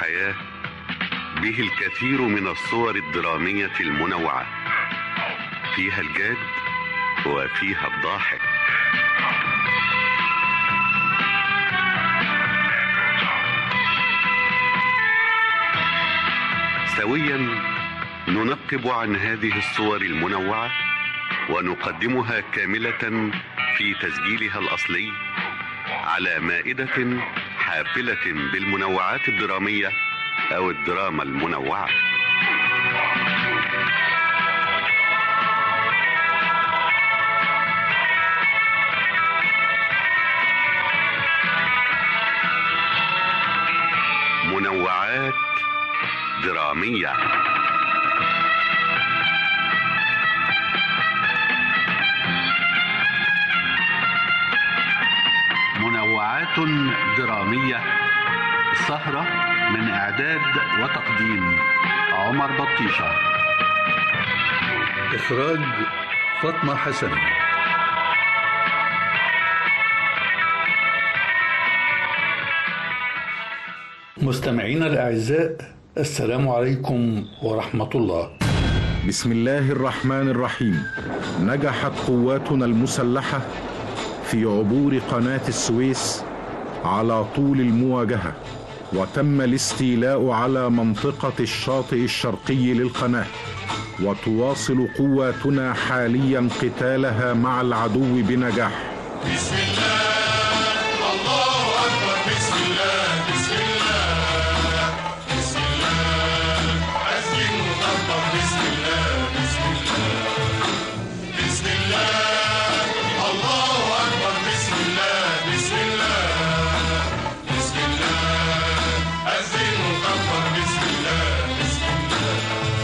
الحياة به الكثير من الصور الدرامية المنوعة فيها الجاد وفيها الضاحك سويا ننقب عن هذه الصور المنوعة ونقدمها كاملة في تسجيلها الأصلي على مائدة حافلة بالمنوعات الدرامية أو الدراما المنوعة منوعات درامية منوعات درامية سهرة من إعداد وتقديم عمر بطيشة إخراج فاطمة حسن مستمعينا الأعزاء السلام عليكم ورحمة الله بسم الله الرحمن الرحيم نجحت قواتنا المسلحة في عبور قناة السويس على طول المواجهة وتم الاستيلاء على منطقة الشاطئ الشرقي للقناة وتواصل قواتنا حاليا قتالها مع العدو بنجاح بسم الله الله أكبر بسم الله بسم الله بسم الله أسجد مطبق بسم الله بسم الله بسم الله الله أكبر بسم الله بسم الله بسم الله أسجد مطبق بسم الله بسم الله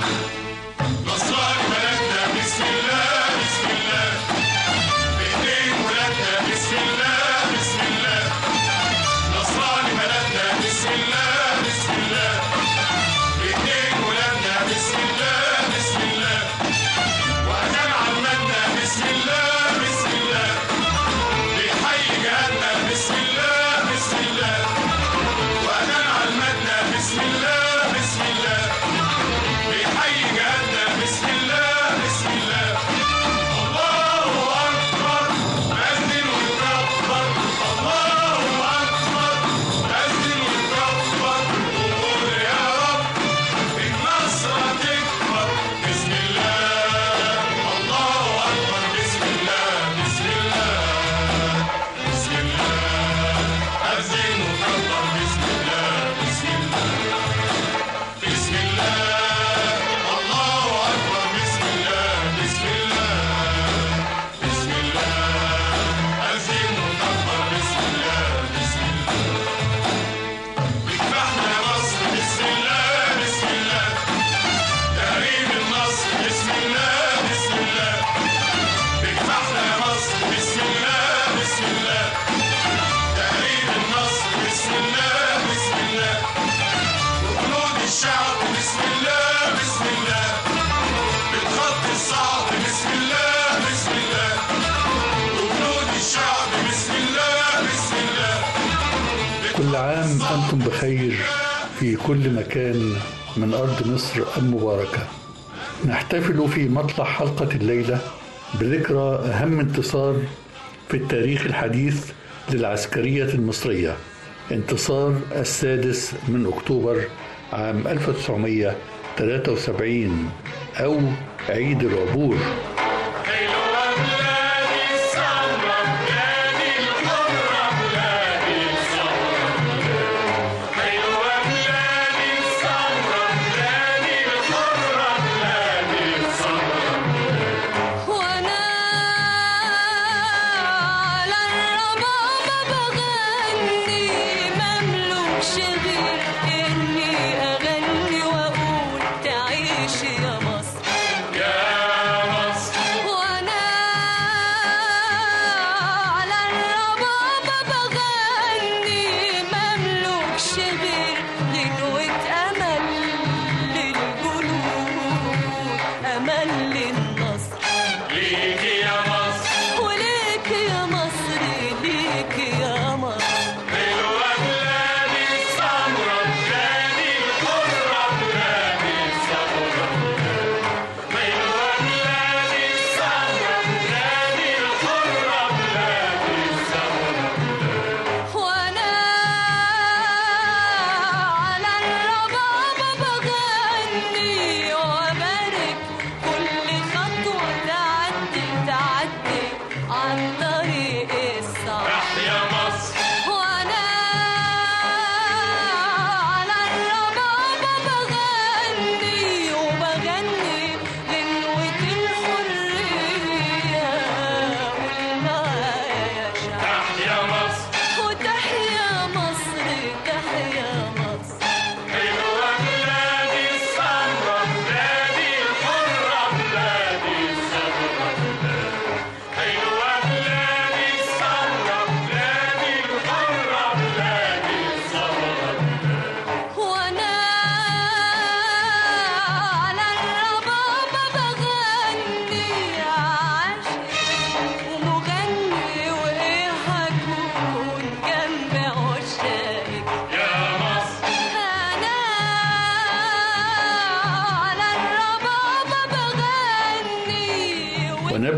نصراني بلدنا بسم الله بسم الله بإيدين ولادنا بسم الله بسم الله نصراني بلدنا بسم الله بسم الله بإيدين ولادنا بسم الله بسم الله وأذان عمتنا بسم الله بسم الله بيحيي جهادنا بسم الله بسم الله وأذان عمتنا بسم الله بسم الله بيحيي جهادنا بسم الله بسم الله الله أكبر أذن ويكبر الله أكبر أذن ويكبر وقول يا رب النصر تكبر بسم الله الله أكبر بسم الله بسم الله بسم الله أذن ويكبر بسم الله بسم الله بسم الله الله أكبر بسم الله بسم الله بسم الله أزين وكبر بسم الله بسم الله بكفحنا يا مصر بسم الله بسم الله تهريب النصر بسم الله بسم الله بكفحنا يا مصر بسم الله بسم الله تهريب النصر بسم الله بسم الله وجنود الشعب بسم الله بسم الله بالخط الصعب بسم الله بسم الله وجنود الشعب بسم الله بسم الله كل عام أنتم بخير في كل مكان من أرض مصر المباركة نحتفل في مطلع حلقة الليلة بذكرى أهم انتصار في التاريخ الحديث للعسكرية المصرية انتصار السادس من أكتوبر عام 1973 أو عيد العبور حلوة بلادي السمرة بلادي الحرة بلادي الثورة حلوة بلادي السمرة بلادي الحرة بلادي الثورة وانا على الربابة بغني مملوكش غير اني اغني واقول تعيش يا مصر يا مصر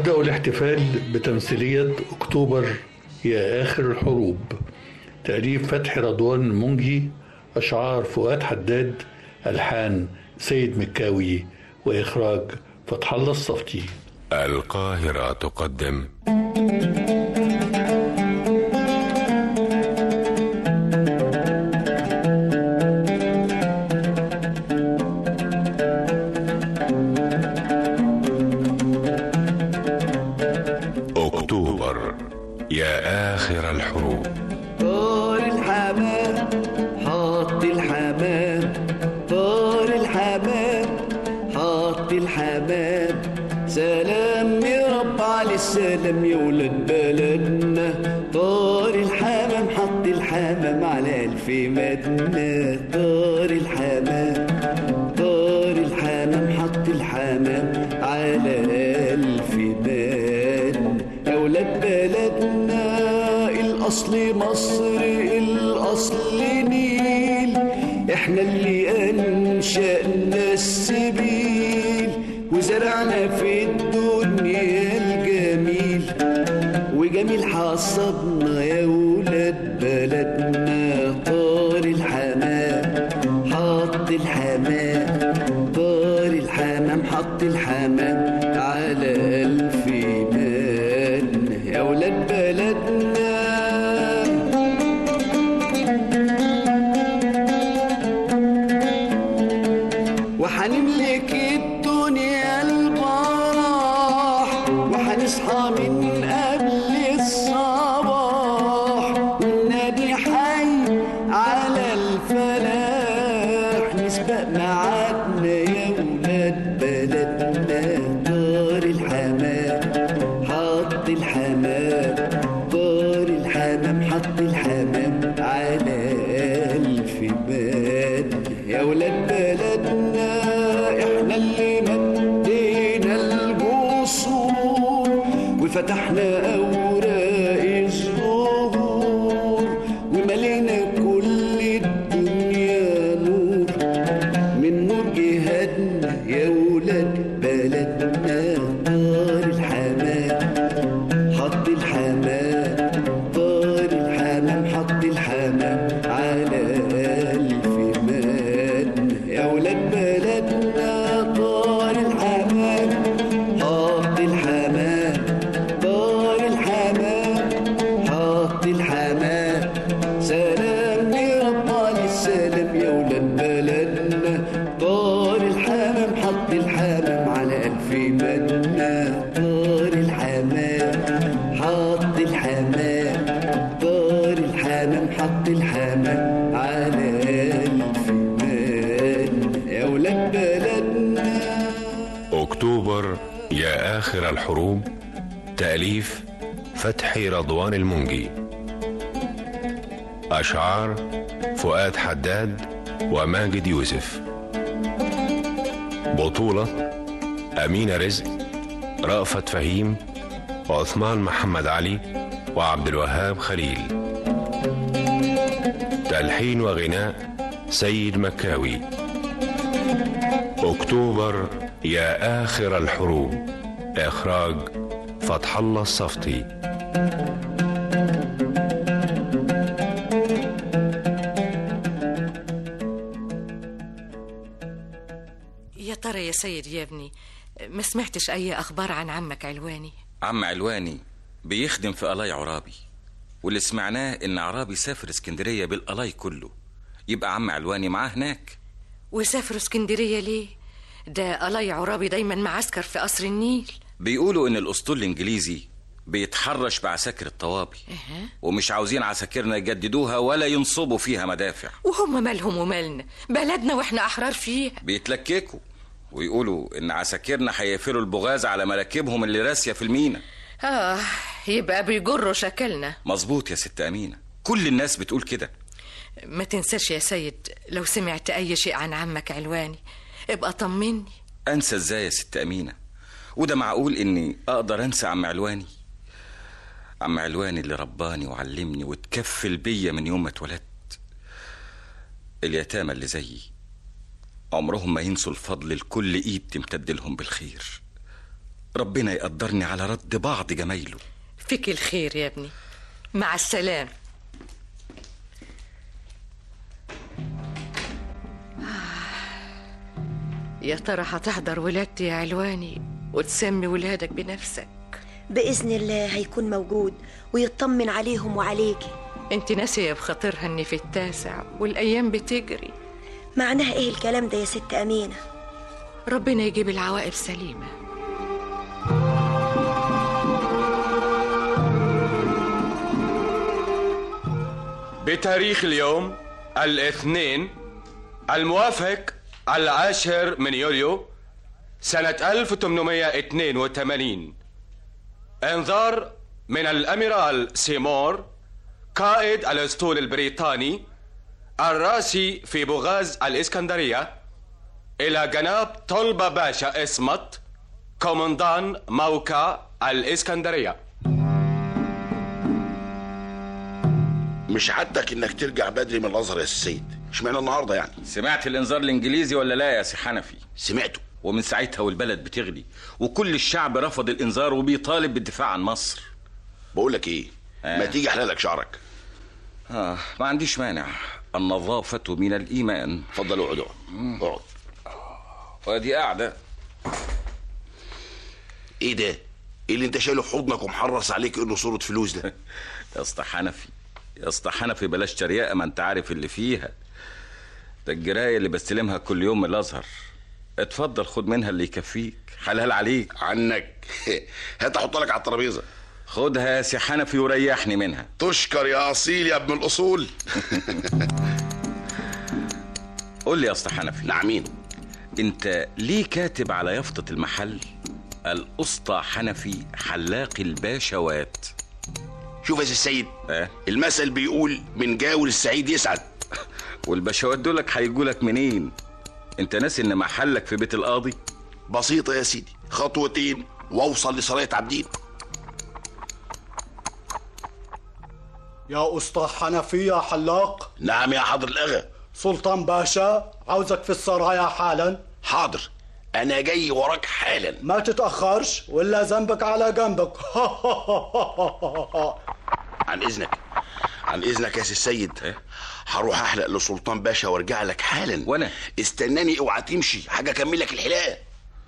نبدأ الاحتفال بتمثيلية أكتوبر يا آخر الحروب تأليف فتحي رضوان المنجي أشعار فؤاد حداد ألحان سيد مكاوي وإخراج فتح الله الصفتي القاهرة تقدم أكتوبر يا آخر الحروب طار الحمام حط الحمام طار الحمام حط الحمام سلام يا رب على السلام يا ولاد بلدنا طار الحمام حط الحمام على ألف مدنة طار الحمام طار الحمام حط الحمام على ألف مدنة يا ولاد بلدنا الأصل مصر الأصل نيل احنا اللي أنشأنا السبيل وزرعنا في الدنيا الجميل وجميل حصدنا يا ولاد بلدنا طار الحمام حط الحمام طار الحمام حط الحمام على ألف مان يا ولاد بلدنا وحنملك الدنيا البراح وحنصحى من قبل الصباح والنادي حي على الفلاح نسبق معادنا يا ولاد بلدنا طار الحمام حط الحمام طار الحمام حط الحمام على ألف بال يا ولاد بلدنا احنا اللي مدينا الجسور وفتحنا أوراق الزهور وملينا كل الدنيا نور من نور جهادنا يا ولاد بلدنا طار الحمام حط الحمام طار الحمام حط الحمام على ألف مان يا ولاد بلدنا طار الحمام حط الحمام طار الحمام حط الحمام سلام لرب السلام يا ولاد بلدنا طار الحمام حط الحمام على ألف مدنا طار الحمام حط الحمام طار الحمام حط الحمام على ألف مدنا يا ولاد بلدنا أكتوبر يا آخر الحروب تأليف فتحي رضوان المنجي أشعار فؤاد حداد وماجد يوسف بطولة أمينة رزق رأفت فهيم وعثمان محمد علي وعبد الوهاب خليل تلحين وغناء سيد مكاوي أكتوبر يا آخر الحروب إخراج فتح الله الصفتي يا ترى يا سيد يا ابني ما سمعتش أي أخبار عن عمك علواني عم علواني بيخدم في قلاي عرابي واللي سمعناه ان عرابي سافر اسكندريه بالقلاي كله يبقى عم علواني معاه هناك وسافروا اسكندرية ليه؟ ده قلاي عرابي دايما معسكر في قصر النيل بيقولوا ان الاسطول الانجليزي بيتحرش بعساكر الطوابي إيه؟ ومش عاوزين عساكرنا يجددوها ولا ينصبوا فيها مدافع وهم مالهم ومالنا بلدنا واحنا أحرار فيها بيتلككوا ويقولوا ان عساكرنا هيقفلوا البغاز على مراكبهم اللي راسيه في المينا آه يبقى بيجروا شكلنا مظبوط يا ست امينه كل الناس بتقول كده ما تنساش يا سيد لو سمعت أي شيء عن عمك علواني ابقى طمني انسى ازاي يا ست امينه وده معقول اني اقدر انسى عم علواني عم علواني اللي رباني وعلمني وتكفل بيا من يوم ما اتولدت اليتامى اللي زيي عمرهم ما ينسوا الفضل لكل ايد تمتد لهم بالخير ربنا يقدرني على رد بعض جمايله فيك الخير يا ابني مع السلامة يا ترى هتحضر ولادتي يا علواني وتسمي ولادك بنفسك بإذن الله هيكون موجود ويطمن عليهم وعليكي انت ناسية بخاطرها اني في التاسع والايام بتجري معناها ايه الكلام ده يا ست أمينة ربنا يجيب العواقب سليمة بتاريخ اليوم الاثنين الموافق العاشر من يوليو سنة 1882 انذار من الأميرال سيمور قائد الأسطول البريطاني الراسي في بوغاز الإسكندرية إلى جناب طلبة باشا إسمت كومندان موقع الإسكندرية مش عادتك انك ترجع بدري من الازهر يا السيد اشمعنى النهارده يعني سمعت الانذار الانجليزي ولا لا يا سي حنفي سمعته ومن ساعتها والبلد بتغلي وكل الشعب رفض الانذار وبيطالب بالدفاع عن مصر بقول لك ايه آه. ما تيجي احلالك شعرك آه ما عنديش مانع النظافة من الإيمان اتفضل اقعد اقعد اقعد وادي قاعدة ايه ده ايه اللي انت شايله في حضنك ومحرص عليك انه صوره فلوس ده يا اسطى حنفي يا اسطى حنفي بلاش تريقة ما انت عارف اللي فيها ده الجراية اللي بستلمها كل يوم من الأزهر اتفضل خد منها اللي يكفيك حلال عليك عنك هات احط لك على الترابيزه خدها يا سي حنفي وريحني منها تشكر يا اصيل يا ابن الاصول قول لي يا اسطى حنفي نعمين انت ليه كاتب على يافطة المحل الأسطى حنفي حلاق الباشوات شوف يا سي السيد اه المثل بيقول من جاول السعيد يسعد والباشوات دولك هيجولك منين انت ناسي ان محلك في بيت القاضي بسيطه يا سيدي خطوتين واوصل لسرايه عابدين يا أسطى حنفي يا حلاق نعم يا حضر الاغا سلطان باشا عاوزك في السرايا حالا حاضر انا جاي وراك حالا ما تتأخرش ولا ذنبك على جنبك عن اذنك عن اذنك يا سي السيد هروح احلق لسلطان باشا وارجع لك حالا وانا استناني اوعى تمشي حاجه اكمل لك الحلاقه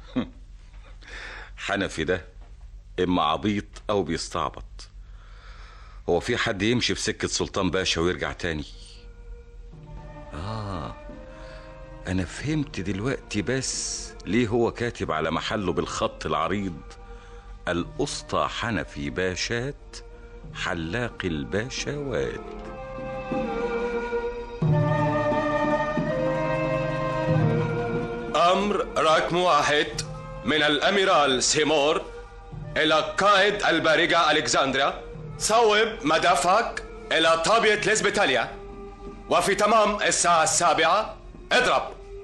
حنفي ده اما عبيط او بيستعبط هو في حد يمشي في سكة سلطان باشا ويرجع تاني آه أنا فهمت دلوقتي بس ليه هو كاتب على محله بالخط العريض الأسطى حنفي باشات حلاق الباشوات أمر رقم واحد من الأميرال سيمور إلى قائد البارجة ألكسندريا صوب مدافعك إلى طابية ليزبيتاليا وفي تمام الساعة السابعة اضرب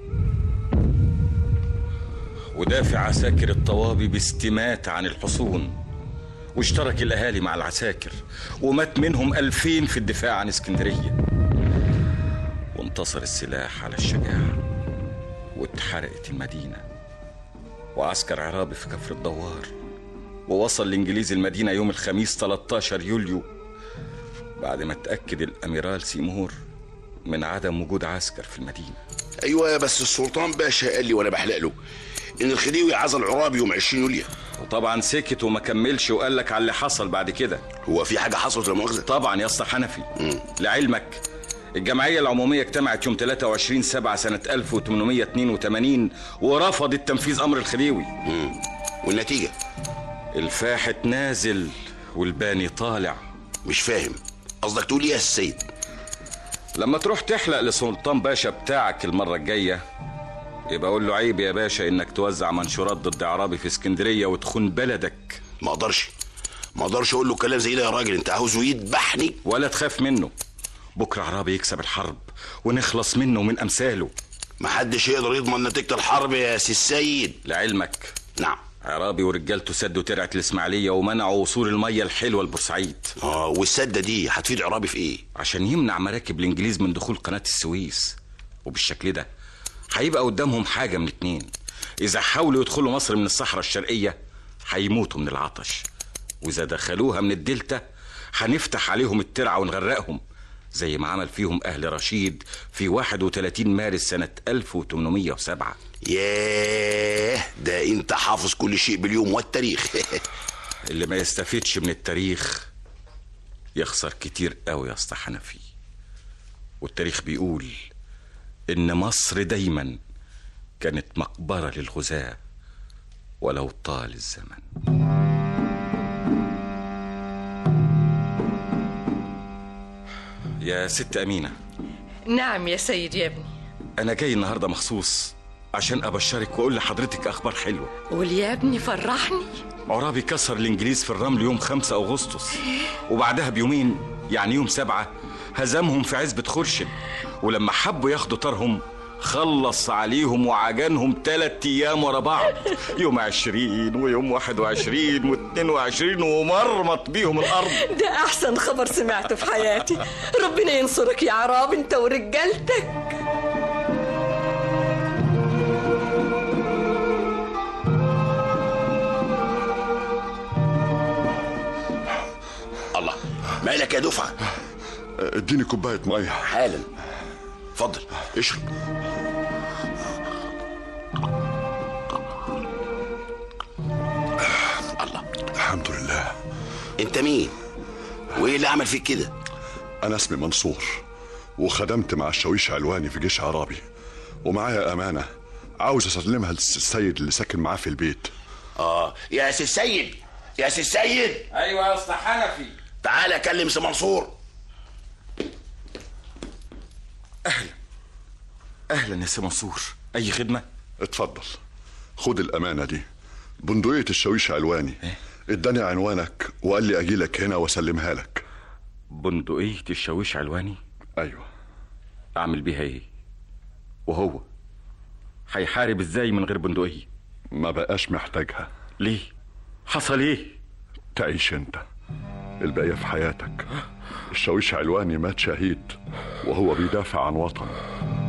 ودافع عساكر الطوابي باستماتة عن الحصون واشترك الأهالي مع العساكر ومات منهم ألفين في الدفاع عن اسكندرية وانتصر السلاح على الشجاعة واتحرقت المدينة وعسكر عرابي في كفر الدوار ووصل الإنجليز المدينة يوم الخميس 13 يوليو بعد ما اتأكد الأميرال سيمور من عدم وجود عسكر في المدينة ايوه بس السلطان باشا قال لي وانا بحلق له ان الخديوي عزل عرابي يوم 20 يوليو وطبعا سكت وما كملش وقال لك على اللي حصل بعد كده هو في حاجه حصلت لا مؤاخذه طبعا يا اسطى حنفي لعلمك الجمعية العمومية اجتمعت يوم 23 7 سنة 1882 ورفضت تنفيذ أمر الخديوي والنتيجة الفاحت نازل والباني طالع مش فاهم قصدك تقول ايه يا السيد لما تروح تحلق لسلطان باشا بتاعك المرة الجاية يبقى قول له عيب يا باشا انك توزع منشورات ضد عرابي في اسكندرية وتخون بلدك ما اقدرش ما اقدرش اقول له كلام زي ده يا راجل انت عاوزه يذبحني ولا تخاف منه بكرة عرابي يكسب الحرب ونخلص منه ومن أمثاله محدش يقدر يضمن نتيجة الحرب يا سي السيد لعلمك نعم عرابي ورجالته سدوا ترعة الإسماعيلية ومنعوا وصول المية الحلوة لبورسعيد اه والسدة دي هتفيد عرابي في ايه عشان يمنع مراكب الإنجليز من دخول قناة السويس وبالشكل ده هيبقى قدامهم حاجة من اتنين إذا حاولوا يدخلوا مصر من الصحراء الشرقية هيموتوا من العطش واذا دخلوها من الدلتا هنفتح عليهم الترعه ونغرقهم زي ما عمل فيهم اهل رشيد في 31 مارس سنه 1807 ياه ده انت حافظ كل شيء باليوم والتاريخ اللي ما يستفيدش من التاريخ يخسر كتير قوي يا اسطى حنفي والتاريخ بيقول ان مصر دايما كانت مقبره للغزاه ولو طال الزمن يا ست امينه نعم يا سيد يا ابني انا جاي النهارده مخصوص عشان ابشرك واقول لحضرتك اخبار حلوه قول يا ابني فرحني عرابي كسر الانجليز في الرمل يوم 5 اغسطس وبعدها بيومين يعني يوم سبعة هزمهم في عزبة خرشد ولما حبوا ياخدوا طارهم خلص عليهم وعجنهم تلات ايام ورا بعض يوم عشرين ويوم واحد وعشرين واتنين وعشرين ومرمط بيهم الارض ده احسن خبر سمعته في حياتي ربنا ينصرك يا عراب انت ورجالتك الله مالك يا دفعه اديني كوبايه ميه حالا اتفضل اشرب الله الحمد لله انت مين وايه اللي عمل فيك كده انا اسمي منصور وخدمت مع الشاويش علواني في جيش عرابي ومعايا امانه عاوز اسلمها للسيد اللي ساكن معاه في البيت اه يا سي السيد يا سي السيد ايوه يا اسطى حنفي تعالى كلم سي منصور اهلا يا سي منصور اي خدمه اتفضل خد الامانه دي بندقيه الشاويش علواني اداني عنوانك وقال لي اجي لك هنا واسلمها لك بندقيه الشاويش علواني ايوه اعمل بيها ايه وهو هيحارب ازاي من غير بندقيه ما بقاش محتاجها ليه حصل ايه تعيش انت الباقيه في حياتك الشاويش علواني مات شهيد وهو بيدافع عن وطنه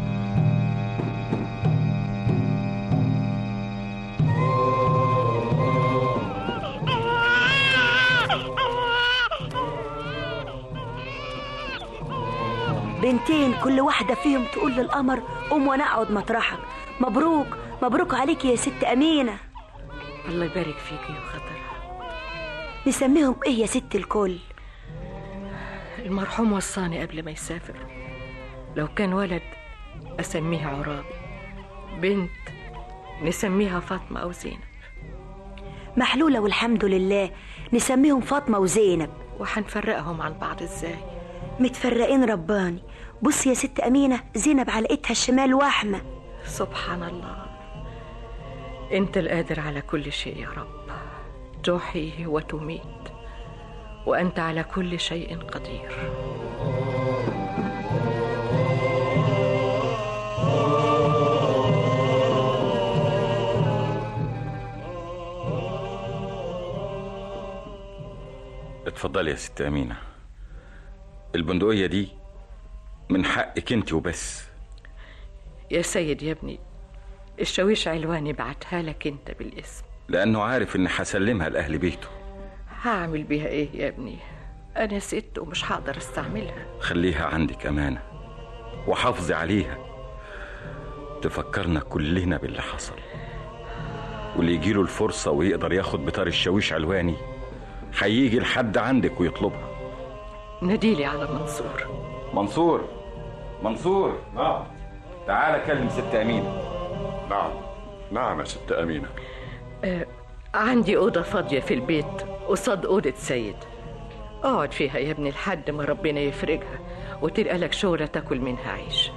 بنتين كل واحدة فيهم تقول للقمر قوم وانا اقعد مطرحك مبروك مبروك عليك يا ست أمينة الله يبارك فيك يا خطر نسميهم ايه يا ست الكل المرحوم وصاني قبل ما يسافر لو كان ولد أسميها عرابي بنت نسميها فاطمة أو زينب محلولة والحمد لله نسميهم فاطمة وزينب وحنفرقهم عن بعض ازاي متفرقين رباني بص يا ست أمينة زينب على ايدها الشمال واحمة سبحان الله انت القادر على كل شيء يا رب تحيي وتميت وانت على كل شيء قدير اتفضلي يا ست امينه البندقيه دي من حقك انت وبس يا سيد يا ابني الشاويش علواني بعتها لك انت بالاسم لانه عارف ان هسلمها لاهل بيته هعمل بيها ايه يا ابني انا ست ومش هقدر استعملها خليها عندك امانه وحافظي عليها تفكرنا كلنا باللي حصل واللي يجيله الفرصه ويقدر ياخد بطار الشاويش علواني هيجي لحد عندك ويطلبها ناديلي على منصور منصور منصور نعم تعال كلم ست امينه نعم نعم يا ست امينه آه عندي أوضة فاضية في البيت قصاد أوضة سيد اقعد فيها يا ابني لحد ما ربنا يفرجها وتلقى لك شغلة تاكل منها عيش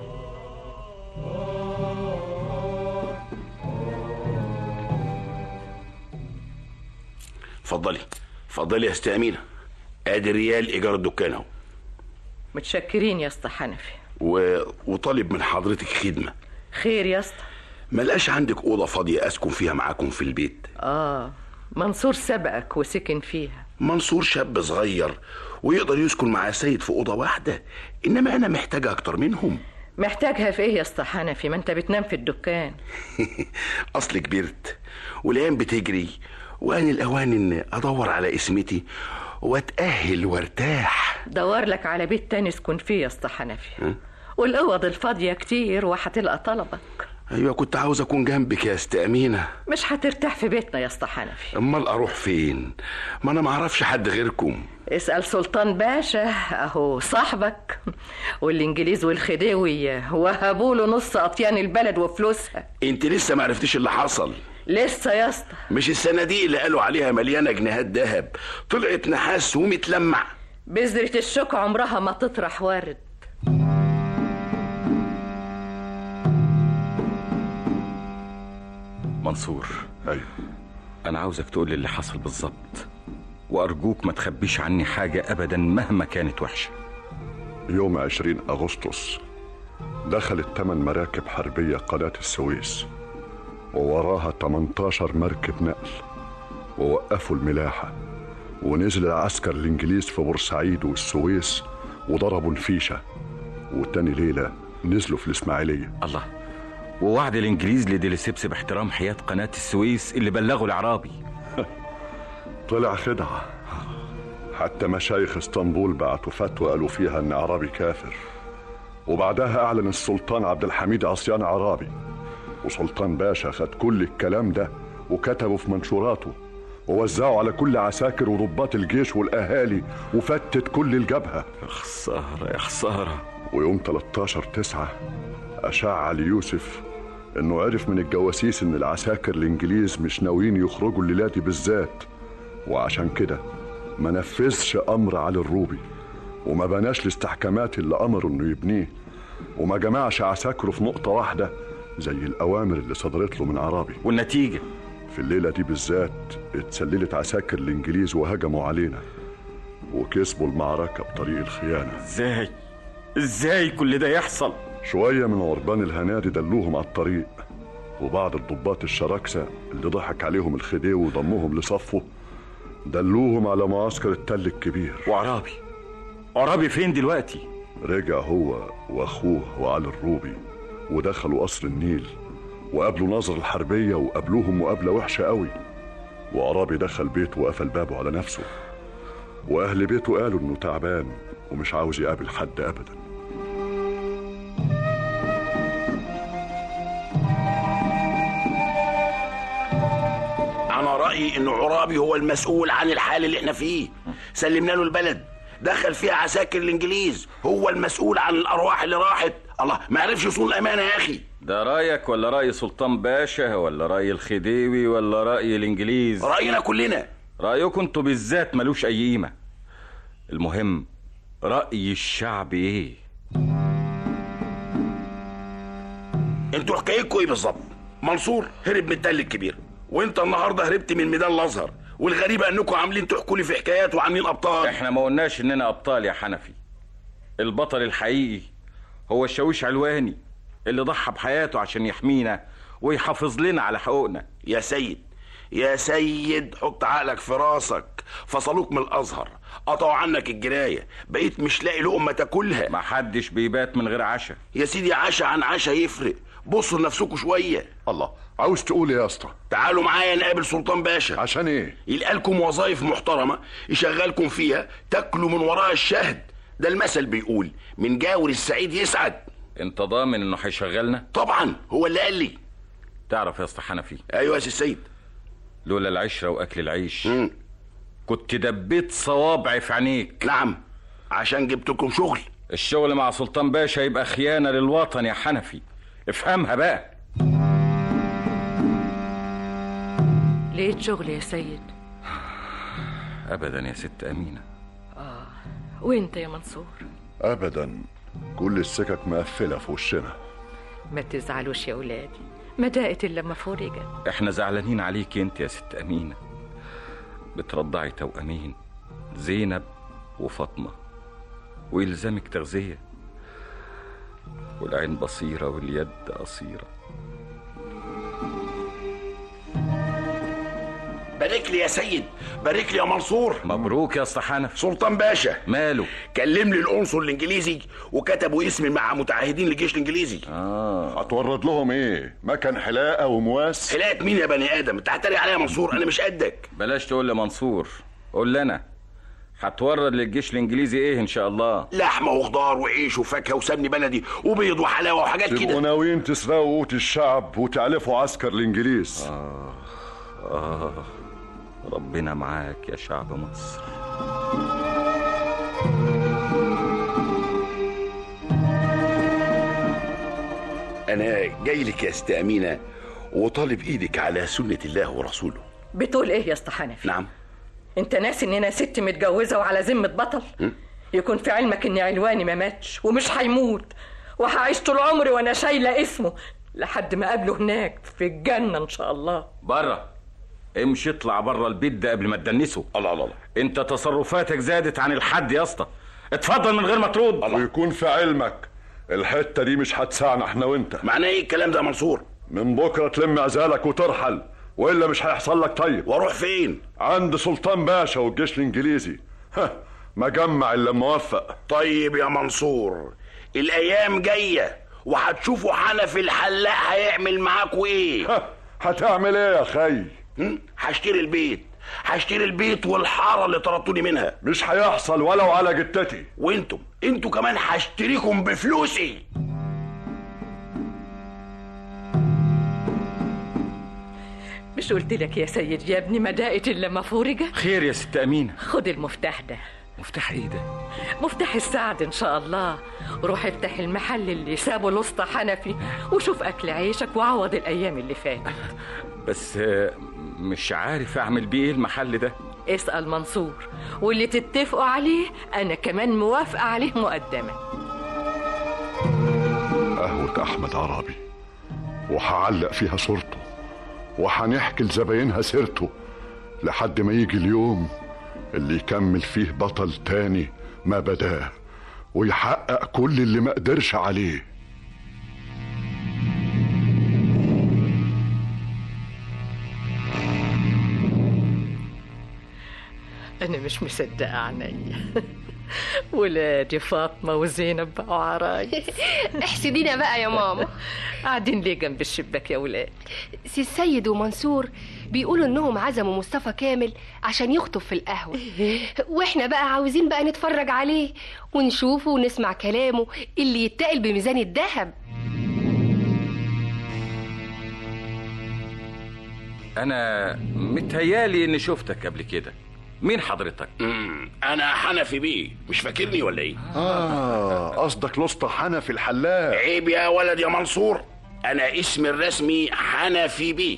اتفضلي اتفضلي يا ست امينه ادي ريال ايجار الدكان اهو متشكرين يا اسطى حنفي و... وطالب من حضرتك خدمه خير يا اسطى ملقاش عندك اوضه فاضيه اسكن فيها معاكم في البيت اه منصور سبقك وسكن فيها منصور شاب صغير ويقدر يسكن مع سيد في اوضه واحده انما انا محتاج اكتر منهم محتاجها في ايه يا اسطى حنفي ما انت بتنام في الدكان اصل كبرت والايام بتجري وان الاوان ان ادور على اسمتي واتاهل وارتاح دور لك على بيت تاني اسكن فيه يا اسطى حنفي ها؟ والاوض الفاضيه كتير وهتلقى طلبك ايوه كنت عاوز اكون جنبك يا ست امينه مش هترتاح في بيتنا يا اسطى حنفي امال اروح فين ما انا معرفش حد غيركم اسأل سلطان باشا اهو صاحبك والانجليز والخديوي وهبوا له نص اطيان البلد وفلوسها انت لسه ما عرفتيش اللي حصل لسه يا اسطى مش الصناديق اللي قالوا عليها مليانه جنيهات ذهب طلعت نحاس ومتلمع بذرة الشوك عمرها ما تطرح ورد منصور ايوه انا عاوزك تقول لي اللي حصل بالظبط وارجوك ما تخبيش عني حاجه ابدا مهما كانت وحشه يوم 20 أغسطس دخلت ثمان مراكب حربية قناة السويس ووراها 18 مركب نقل ووقفوا الملاحة ونزل العسكر الإنجليز في بورسعيد والسويس وضربوا نفيشة وتاني ليلة نزلوا في الإسماعيلية الله ووعد الانجليز لديليسيبس باحترام حياه قناه السويس اللي بلغوا العرابي طلع خدعة حتى مشايخ اسطنبول بعتوا فتوى قالوا فيها ان عربي كافر وبعدها اعلن السلطان عبد الحميد عصيان عرابي وسلطان باشا خد كل الكلام ده وكتبه في منشوراته ووزعه على كل عساكر وضباط الجيش والاهالي وفتت كل الجبهه يا خساره يا خساره ويوم 13 9 اشاع علي يوسف انه عرف من الجواسيس ان العساكر الانجليز مش ناويين يخرجوا الليله دي بالذات وعشان كده ما نفذش امر علي الروبي وما بناش الاستحكامات اللي امروا انه يبنيه وما جمعش عساكره في نقطه واحده زي الاوامر اللي صدرت له من عرابي والنتيجه في الليله دي بالذات اتسللت عساكر الانجليز وهجموا علينا وكسبوا المعركه بطريق الخيانه ازاي ازاي كل ده يحصل شويه من غربان الهنادي دلوهم على الطريق وبعض الضباط الشراكسه اللي ضحك عليهم الخديوي وضمهم لصفه دلوهم على معسكر التل الكبير وعرابي عرابي فين دلوقتي رجع هو واخوه وعلي الروبي ودخلوا قصر النيل وقابلوا ناظر الحربية وقابلوهم مقابلة وحشة قوي وعرابي دخل بيته وقفل بابه على نفسه وأهل بيته قالوا إنه تعبان ومش عاوز يقابل حد أبدا انا رايي ان عرابي هو المسؤول عن الحال اللي احنا فيه سلمنا له البلد دخل فيها عساكر الانجليز هو المسؤول عن الارواح اللي راحت الله ما عرفش يصون الامانه يا اخي ده رايك ولا راي سلطان باشا ولا راي الخديوي ولا راي الانجليز راينا كلنا رايكم انتوا بالذات ملوش اي قيمه المهم راي الشعب ايه انتوا حكايتكم ايه بالظبط منصور هرب من التل الكبير وانت النهارده هربت من ميدان الازهر والغريبه انكم عاملين تحكوا لي في حكايات وعاملين ابطال احنا ما قلناش اننا ابطال يا حنفي البطل الحقيقي هو الشاويش علواني اللي ضحى بحياته عشان يحمينا ويحافظ لنا على حقوقنا يا سيد يا سيد حط عقلك في راسك فصلوك من الازهر قطعوا عنك الجرايه بقيت مش لاقي لقمه تاكلها ما حدش بيبات من غير عشاء يا سيدي عشا عن عشا يفرق بصوا لنفسكم شويه الله عاوز تقول ايه يا اسطى تعالوا معايا نقابل سلطان باشا عشان ايه يلقى لكم وظايف محترمه يشغلكم فيها تاكلوا من وراء الشهد ده المثل بيقول من جاور السعيد يسعد انت ضامن انه هيشغلنا طبعا هو اللي قال لي تعرف يا اسطى حنفي ايوه يا سي السيد لولا العشره واكل العيش مم. كنت دبيت صوابعي في عينيك نعم عشان جبت لكم شغل الشغل مع سلطان باشا يبقى خيانه للوطن يا حنفي افهمها بقى لقيت شغل يا سيد ابدا يا ست امينه اه وانت يا منصور ابدا كل السكك مقفله في وشنا ما تزعلوش يا ولادي ما دقت الا لما فرجت احنا زعلانين عليك انت يا ست امينه بترضعي توأمين زينب وفاطمه ويلزمك تغذيه والعين بصيره واليد قصيره بلاقي بارك لي يا سيد بارك لي يا منصور مبروك يا اسطى حنف سلطان باشا ماله كلم لي القنصل الانجليزي وكتبوا اسمي مع متعهدين للجيش الانجليزي اه هتورد لهم ايه مكان حلاقه ومواس حلاقه مين يا بني ادم انت هتريق عليا يا منصور انا مش قدك بلاش تقول لي منصور قول لي انا هتورد للجيش الانجليزي ايه ان شاء الله لحمه وخضار وعيش وفاكهه وسمن بلدي وبيض وحلاوه وحاجات تبقوا كده ناويين تسرقوا قوت الشعب وتعلفوا عسكر الانجليز آه. آه. ربنا معاك يا شعب مصر انا جاي لك يا است امينه وطالب ايدك على سنه الله ورسوله بتقول ايه يا اسطى حنفي نعم انت ناسي ان انا ست متجوزه وعلى ذمه بطل يكون في علمك ان علواني ما ماتش ومش هيموت وهعيش طول عمري وانا شايله اسمه لحد ما اقابله هناك في الجنه ان شاء الله بره امشي اطلع بره البيت ده قبل ما تدنسه الله الله الله انت تصرفاتك زادت عن الحد يا اسطى اتفضل من غير ما ترد ويكون في علمك الحته دي مش هتسعنا احنا وانت معناه ايه الكلام ده يا منصور من بكره تلم عزالك وترحل والا مش هيحصل لك طيب واروح فين عند سلطان باشا والجيش الانجليزي ها مجمع الا موفق طيب يا منصور الايام جايه وهتشوفوا حنفي الحلاق هيعمل معاكوا ايه هتعمل ايه يا خي هشتري البيت هشتري البيت والحاره اللي طردتوني منها مش هيحصل ولو على جتتي وانتم انتوا كمان هشتريكم بفلوسي مش قلت لك يا سيد يا ابني ما دقت الا ما فرجت خير يا ست امينه خد المفتاح ده مفتاح ايه ده مفتاح السعد ان شاء الله روح افتح المحل اللي سابه الاسطى حنفي وشوف اكل عيشك وعوض الايام اللي فاتت بس آه، مش عارف اعمل بيه ايه المحل ده اسال منصور واللي تتفقوا عليه انا كمان موافقه عليه مقدما قهوة أحمد عربي وهعلق فيها صورته وهنحكي لزباينها سيرته لحد ما يجي اليوم اللي يكمل فيه بطل تاني ما بداه ويحقق كل اللي ما قدرش عليه انا مش مصدقه عينيا ولادي فاطمه وزينب بقوا عرايس احسدينا بقى يا ماما قاعدين ليه جنب الشباك يا ولاد سي السيد ومنصور بيقولوا انهم عزموا مصطفى كامل عشان يخطب في القهوة واحنا بقى عاوزين بقى نتفرج عليه ونشوفه ونسمع كلامه اللي يتقل بميزان الذهب انا متهيالي اني شفتك قبل كده مين حضرتك انا حنفي بيه مش فاكرني ولا ايه آه قصدك الأسطى حنفي الحلاق عيب يا ولد يا منصور انا اسمي الرسمي حنفي بيه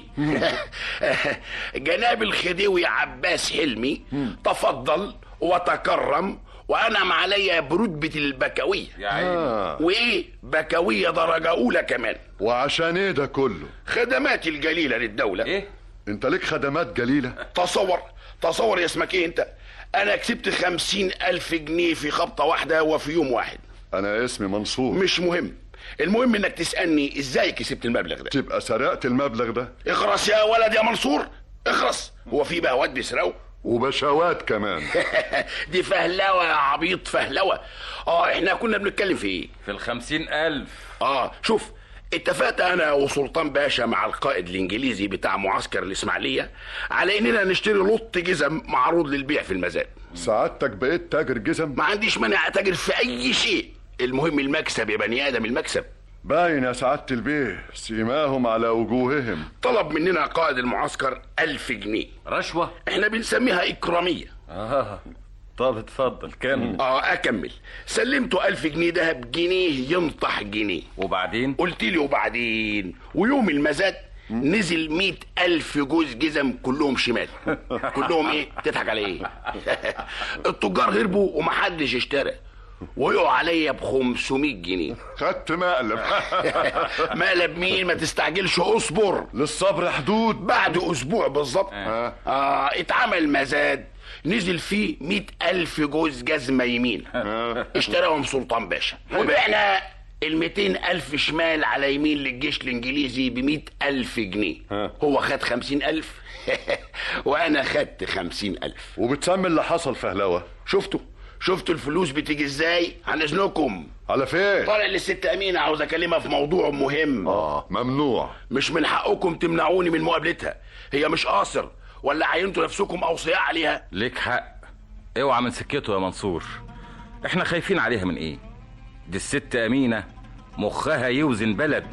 جناب الخديوي عباس حلمي تفضل وتكرم وانعم عليا برتبه البكويه يا عيني وايه بكويه درجه اولى كمان وعشان ايه ده كله خدماتي الجليله للدوله ايه انت ليك خدمات جليلة تصور تصور يا اسمك ايه انت انا كسبت خمسين الف جنيه في خبطه واحده وفي يوم واحد انا اسمي منصور مش مهم المهم انك تسالني ازاي كسبت المبلغ ده تبقى سرقت المبلغ ده اخرس يا ولد يا منصور اخرس هو في بهوات بيسرقوا وبشوات كمان دي فهلوه يا عبيط فهلوه اه احنا كنا بنتكلم في ايه في الخمسين الف اه شوف اتفقت انا وسلطان باشا مع القائد الانجليزي بتاع معسكر الاسماعيليه على اننا نشتري لط جزم معروض للبيع في المزاد سعادتك بقيت تاجر جزم ما عنديش مانع اتاجر في اي شيء المهم المكسب يا بني ادم المكسب باين يا سعادة البيه سيماهم على وجوههم طلب مننا قائد المعسكر ألف جنيه رشوة احنا بنسميها إكرامية اه طب اتفضل كمل اه اكمل سلمته ألف جنيه دهب جنيه ينطح جنيه وبعدين قلت لي وبعدين ويوم المزاد نزل مئة ألف جوز جزم كلهم شمال كلهم ايه تضحك على ايه التجار هربوا ومحدش اشترى وقعوا عليا ب 500 جنيه خدت مقلب مقلب مين ما تستعجلش اصبر للصبر حدود بعد اسبوع بالظبط آه. آه اتعمل مزاد نزل فيه مئة ألف جوز جزمة يمين اشتراهم سلطان باشا وبعنا ال ألف شمال على يمين للجيش الإنجليزي ب ألف جنيه هو خد خمسين ألف وأنا خدت خمسين ألف وبتسمي اللي حصل فهلوة شفتوا شفتوا الفلوس بتيجي ازاي عن اذنكم على فين طالع للست امينه عاوز اكلمها في موضوع مهم اه ممنوع مش من حقكم تمنعوني من مقابلتها هي مش قاصر ولا عينتوا نفسكم اوصياء عليها ليك حق اوعى من سكته يا منصور احنا خايفين عليها من ايه دي الست امينه مخها يوزن بلد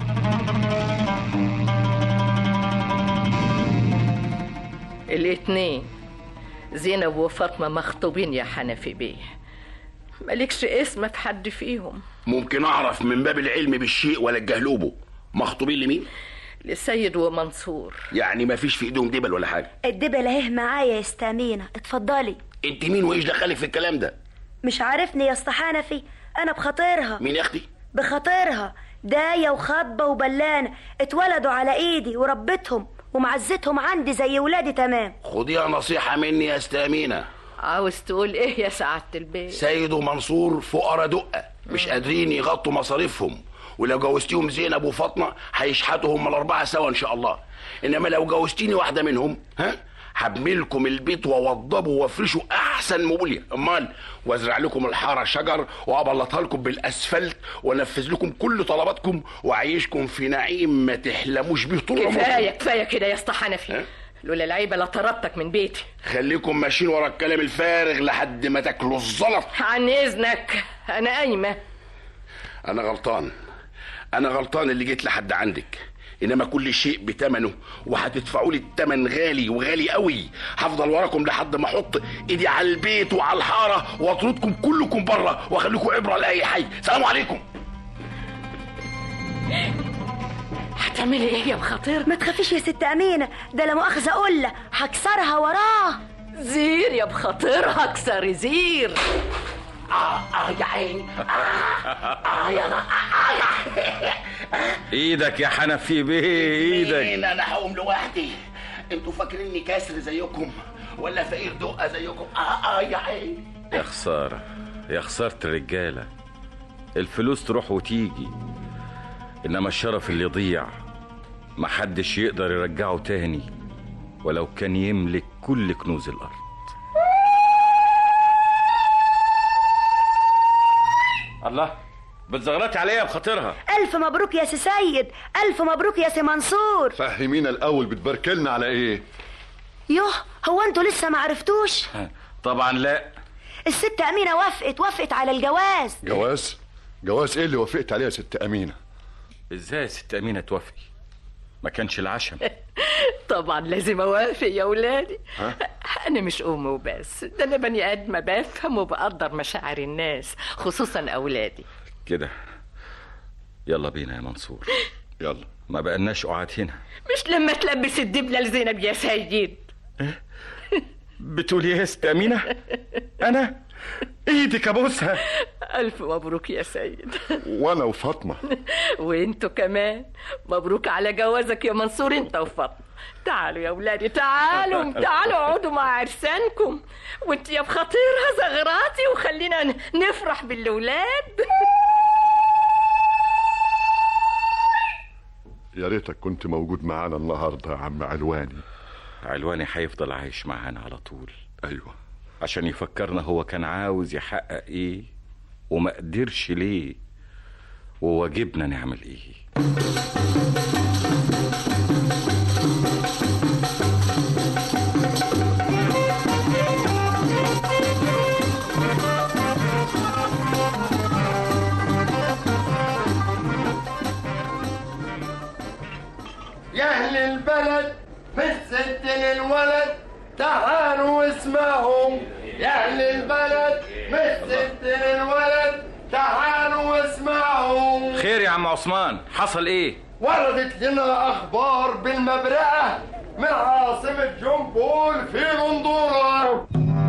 الاتنين زينب وفاطمة مخطوبين يا حنفي بيه مالكش اسم في حد فيهم ممكن اعرف من باب العلم بالشيء ولا الجهلوبه مخطوبين لمين لسيد ومنصور يعني ما فيش في ايدهم دبل ولا حاجه الدبل اهي معايا يا استامينة اتفضلي انت مين وايش دخلك في الكلام ده مش عارفني يا اسطى حنفي انا بخاطرها مين يا اختي بخاطرها داية وخطبة وبلانة اتولدوا على ايدي وربيتهم ومعزتهم عندي زي ولادي تمام خديها نصيحه مني يا استامينه عاوز تقول ايه يا سعادة البيت سيد ومنصور فقراء دقه مش قادرين يغطوا مصاريفهم ولو جوزتيهم زينب وفاطمه هيشحتوا هم الاربعه سوا ان شاء الله انما لو جوزتيني واحده منهم ها هبنيلكم البيت واوضبه وافرشه احسن موبيليا امال وازرع لكم الحاره شجر وابلطها لكم بالاسفلت وانفذ لكم كل طلباتكم واعيشكم في نعيم ما تحلموش بيه طول عمركم كفاية كفاية كده يا اسطى حنفي لولا العيبة لطردتك من بيتي خليكم ماشيين ورا الكلام الفارغ لحد ما تاكلوا الزلط عن اذنك انا قايمة انا غلطان انا غلطان اللي جيت لحد عندك انما كل شيء بتمنه وهتدفعوا لي التمن غالي وغالي قوي هفضل وراكم لحد ما احط ايدي على البيت وعلى الحاره واطردكم كلكم بره واخليكم عبره لاي حي سلام عليكم هتعملي ايه يا بخاطر ما تخافيش يا ست امينة ده لا مؤاخذة قلة هكسرها وراه زير يا بخاطر هكسر زير اه اه يا عيني اه اه يا آه يا ايدك يا حنفي بيه ايدك مين انا هقوم لوحدي انتوا فاكريني كاسر زيكم ولا فقير دقه زيكم اه اه يا عيني يا خساره يا خساره الرجاله الفلوس تروح وتيجي انما الشرف اللي يضيع محدش يقدر يرجعه تاني ولو كان يملك كل كنوز الارض الله بتزغرطي عليا بخاطرها الف مبروك يا سي سيد الف مبروك يا سي منصور فهمينا الاول بتبركلنا على ايه يوه هو انتوا لسه ما عرفتوش طبعا لا الست امينة وافقت وافقت على الجواز جواز جواز ايه اللي وافقت عليه يا ست امينه ازاي يا ست امينه توافقي ما كانش العشم طبعا لازم اوافق يا ولادي ها؟ انا مش ام وبس ده انا بني ادمه بفهم وبقدر مشاعر الناس خصوصا اولادي كده يلا بينا يا منصور يلا ما بقالناش قعاد هنا مش لما تلبس الدبله لزينب يا سيد بتقول ايه يا ست امينه انا ايدك ابوسها الف مبروك يا سيد وانا وفاطمه وانتوا كمان مبروك على جوازك يا منصور انت وفاطمه تعالوا يا ولادي تعالوا تعالوا اقعدوا مع عرسانكم وانت يا بخاطرها زغراتي وخلينا ن- نفرح بالولاد يا ريتك كنت موجود معانا النهارده يا عم علواني علواني هيفضل عايش معانا على طول ايوه عشان يفكرنا هو كان عاوز يحقق ايه وما قدرش ليه وواجبنا نعمل ايه يا اهل البلد في الست للولد تعالوا واسمعوا يا اهل البلد في الست للولد تعالوا واسمعوا خير يا عم عثمان حصل ايه وردت لنا اخبار بالمبرقه من عاصمه جنبول في غندوره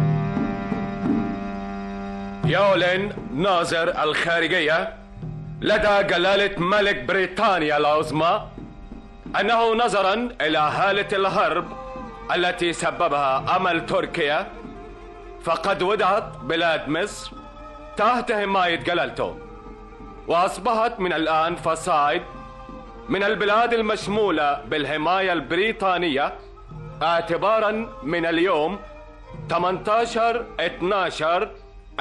يعلن ناظر الخارجية لدى جلالة ملك بريطانيا العظمى أنه نظرا إلى حالة الحرب التي سببها أمل تركيا فقد وضعت بلاد مصر تحت حماية جلالته وأصبحت من الآن فصائد من البلاد المشمولة بالحماية البريطانية اعتبارا من اليوم 18 12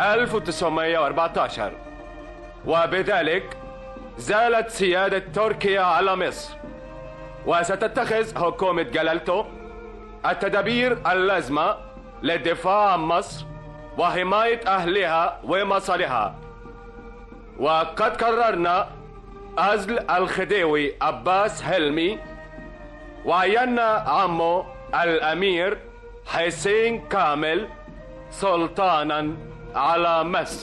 1914 وبذلك زالت سيادة تركيا على مصر وستتخذ حكومة جلالته التدابير اللازمة للدفاع عن مصر وحماية أهلها ومصالحها وقد قررنا عزل الخديوي عباس حلمي وعينا عمه الأمير حسين كامل سلطانا على مصر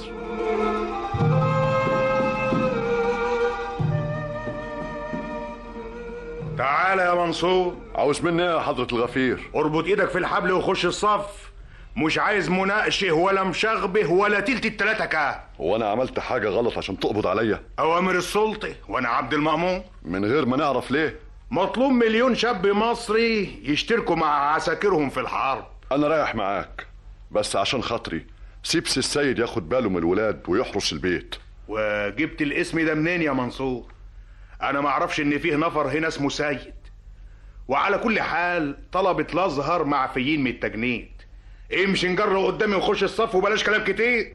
تعالى يا منصور عاوز مني ايه يا حضرة الغفير اربط ايدك في الحبل وخش الصف مش عايز مناقشه ولا مشغبه ولا تلت التلاتة كا هو انا عملت حاجة غلط عشان تقبض عليا اوامر السلطة وانا عبد المأمون من غير ما نعرف ليه مطلوب مليون شاب مصري يشتركوا مع عساكرهم في الحرب انا رايح معاك بس عشان خاطري سيب سي السيد ياخد باله من الولاد ويحرس البيت وجبت الاسم ده منين يا منصور انا ما اعرفش ان فيه نفر هنا اسمه سيد وعلى كل حال طلبة الازهر معفيين من التجنيد امشي نجر قدامي وخش الصف وبلاش كلام كتير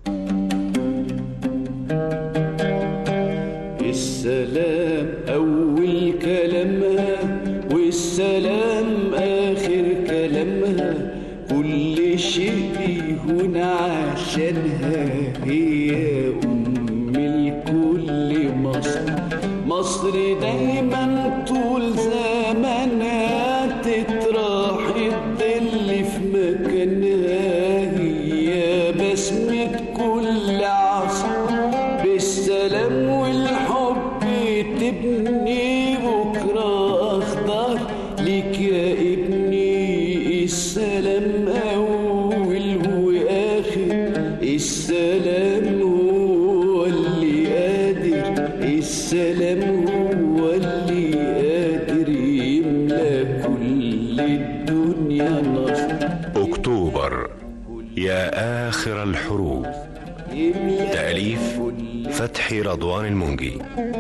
السلام أول كلامها والسلام آخر كلامها كل شيء يهون عشانها هي أم الكل مصر مصر دايما طول زمانها تتراح الظل في مكانها هي بسمة كل عصر بالسلام والحب تبني بكرة أخضر ليك يا ابني السلام أول وآخر السلام هو اللي قادر السلام هو اللي قادر يملى كل الدنيا نصر أكتوبر يا آخر الحروب تأليف فتحي رضوان المنجي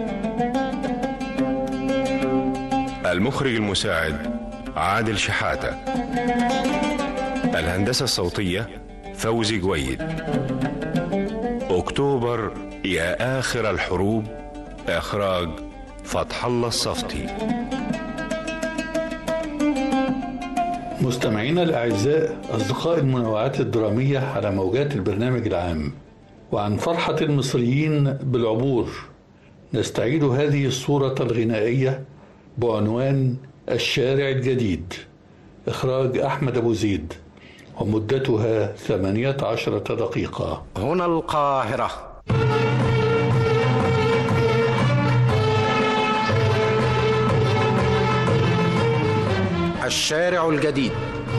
المخرج المساعد عادل شحاتة الهندسة الصوتية فوزي جويد أكتوبر يا آخر الحروب إخراج فتح الله الصفتي مستمعينا الأعزاء أصدقاء المنوعات الدرامية على موجات البرنامج العام وعن فرحة المصريين بالعبور نستعيد هذه الصورة الغنائية بعنوان الشارع الجديد إخراج أحمد أبو زيد ومدتها ثمانية عشرة دقيقة هنا القاهرة الشارع الجديد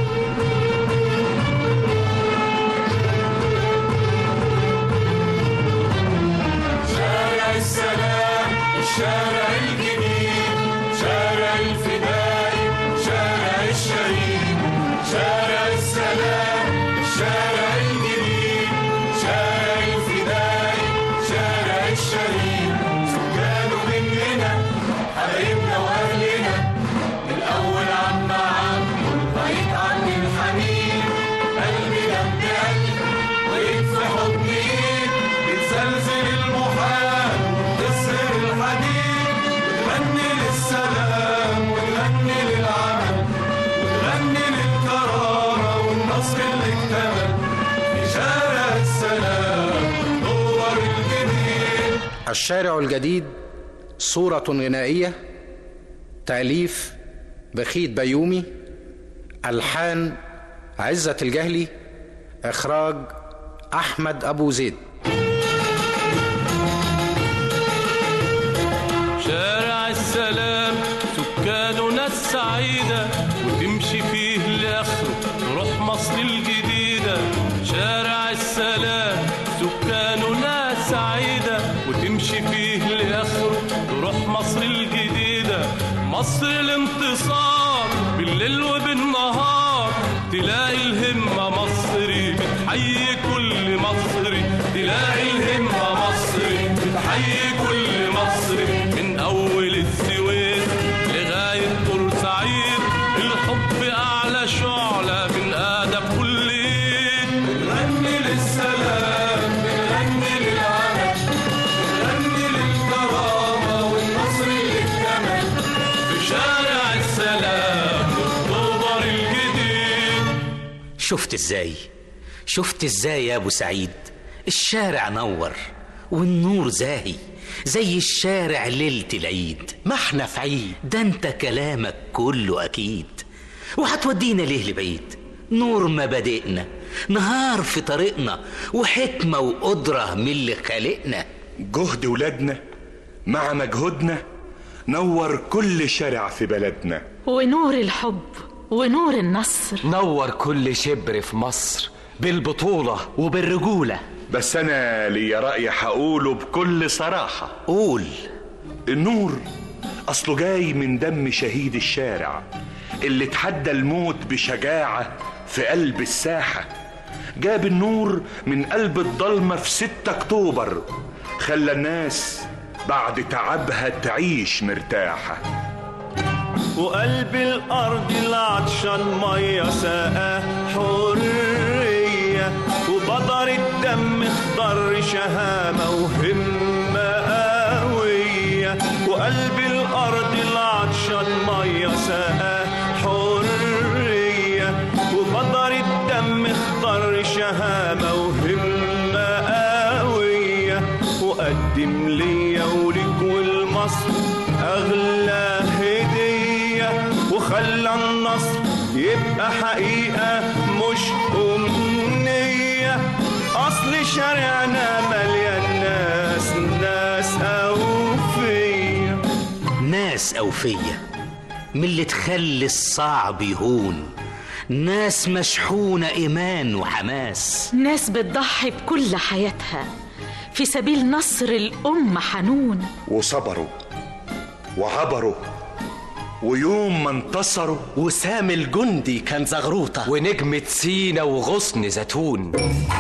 شارع السلام الشارع الجديد شارع الفداء شارع الشهيد شارع السلام الشارع الجديد شارع الفداء شارع الشهيد سكانه مننا حبايبنا واهلنا من اول عم عم بعيد عن الحنين قلب جنب قلب وايد في حضن ايد بتزلزل المحال وتسهر الحديد وتغني للسلام وتغني للعمل وتغني للكرامة والنصر اللي اكتمل في شارع السلام نور الجديد الشارع الجديد صورة غنائية تأليف بخيت بيومي ألحان عزة الجهلي إخراج أحمد أبو زيد شارع السلام سكانه ناس سعيدة وتمشي فيه لآخره تروح مصر الجديدة شارع السلام سكانه ناس سعيدة وتمشي فيه لآخره تروح مصر الجديدة مصر الانتصار بالليل وبالنهار تلاقي الهمة مصري بتحيي كل مصري تلاقي الهمة مصري بتحيي حي كل مصري من أول السويس لغاية بورسعيد الحب أعلى شعلة من آدم كل إيد بنغني للسلام بنغني للعمل بنغني للكرامة والنصر للجمال في شارع السلام أكتوبر الجديد شفت ازاي شفت ازاي يا ابو سعيد الشارع نور والنور زاهي زي الشارع ليلة العيد ما احنا في عيد ده انت كلامك كله اكيد وهتودينا ليه لبعيد نور مبادئنا نهار في طريقنا وحكمة وقدرة من اللي خالقنا جهد ولادنا مع مجهودنا نور كل شارع في بلدنا ونور الحب ونور النصر نور كل شبر في مصر بالبطولة وبالرجولة بس انا ليا رأي هقوله بكل صراحة قول النور اصله جاي من دم شهيد الشارع اللي اتحدى الموت بشجاعة في قلب الساحة جاب النور من قلب الضلمة في 6 اكتوبر خلى الناس بعد تعبها تعيش مرتاحة وقلب الأرض العطشان مية ساقاه حرية وبدر الدم اخضر شهامة وهمة قوية وقلب الأرض العطشان مية ساقاه حرية وبدر الدم اخضر شهامة وهمة قوية وقدم ليا وليك والمصر أغلى هدية وخلى النصر يبقى حقيقة مش أمنية أصل شارعنا مليان ناس ناس أوفية ناس أوفية من اللي تخلي الصعب يهون ناس مشحونة إيمان وحماس ناس بتضحي بكل حياتها في سبيل نصر الأمة حنون وصبروا وعبروا ويوم ما انتصروا وسام الجندي كان زغروطة ونجمة سينا وغصن زيتون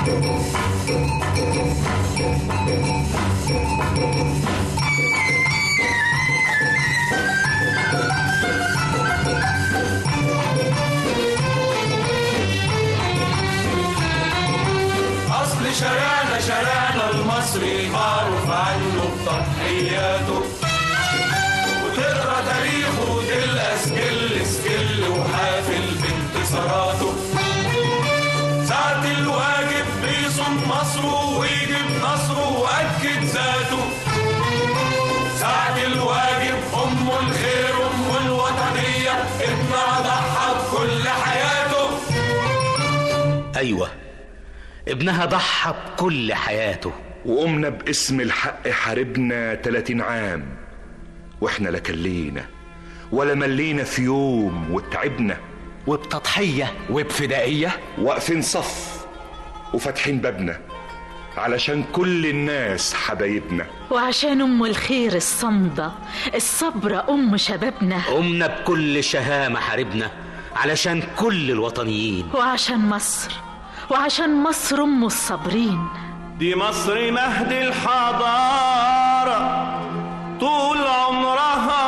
أصل شارعنا شارعنا المصري معروف عنه بتضحياته وتقرا تاريخه وتلقى سكل سكل وحافل بانتصاراته ساعة الواجب بيصون مصره ويجيب نصره وأكد ذاته ساعة الواجب أم الخير أم الوطنية ابنها ضحى بكل حياته أيوة ابنها ضحى بكل حياته وقمنا باسم الحق حاربنا 30 عام واحنا لا كلينا ولا ملينا في يوم وتعبنا وبتضحية وبفدائية واقفين صف وفاتحين بابنا علشان كل الناس حبايبنا وعشان أم الخير الصمدة الصبرة أم شبابنا قمنا بكل شهامة حاربنا علشان كل الوطنيين وعشان مصر وعشان مصر أم الصابرين دي مصر مهد الحضارة طول عمرها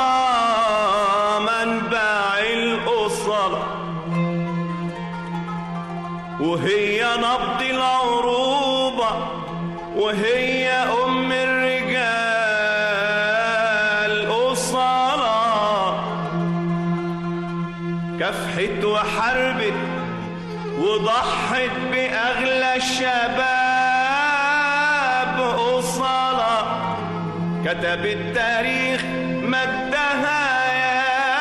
منبع الأصل وهي نبض العروبة وهي أم الرجال أصلا كافحت وحاربت وضحت بأغلى الشباب أصلا كتب التاريخ مجدها يا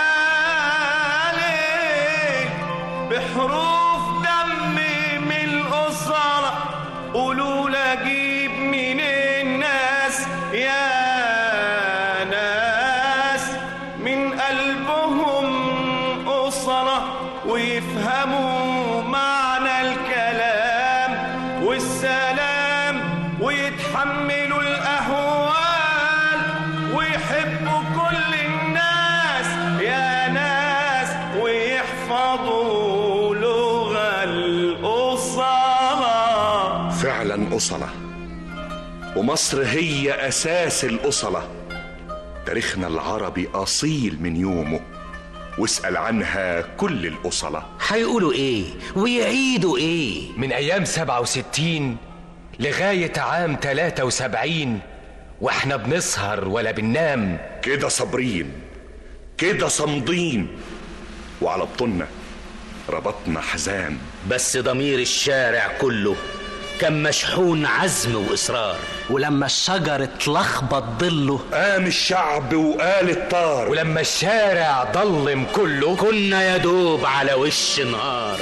ليل بحروف دم من الأسرة قولوا لا أجيب من الناس يا ناس من قلبهم أسرة ويفهموا معنى الكلام والسلام ويتحملوا الأهوال ويحبوا كل الناس يا ناس ويحفظوا لغة الأصالة فعلا أصلة ومصر هي أساس الأصلة تاريخنا العربي أصيل من يومه واسأل عنها كل الأصلة هيقولوا ايه ويعيدوا ايه من أيام 67 لغاية عام 73 واحنا بنسهر ولا بننام كده صابرين كده صامدين وعلى بطننا ربطنا حزام بس ضمير الشارع كله كان مشحون عزم وإصرار ولما الشجر اتلخبط ظله قام الشعب وقال الطار ولما الشارع ضلم كله كنا يدوب على وش نهار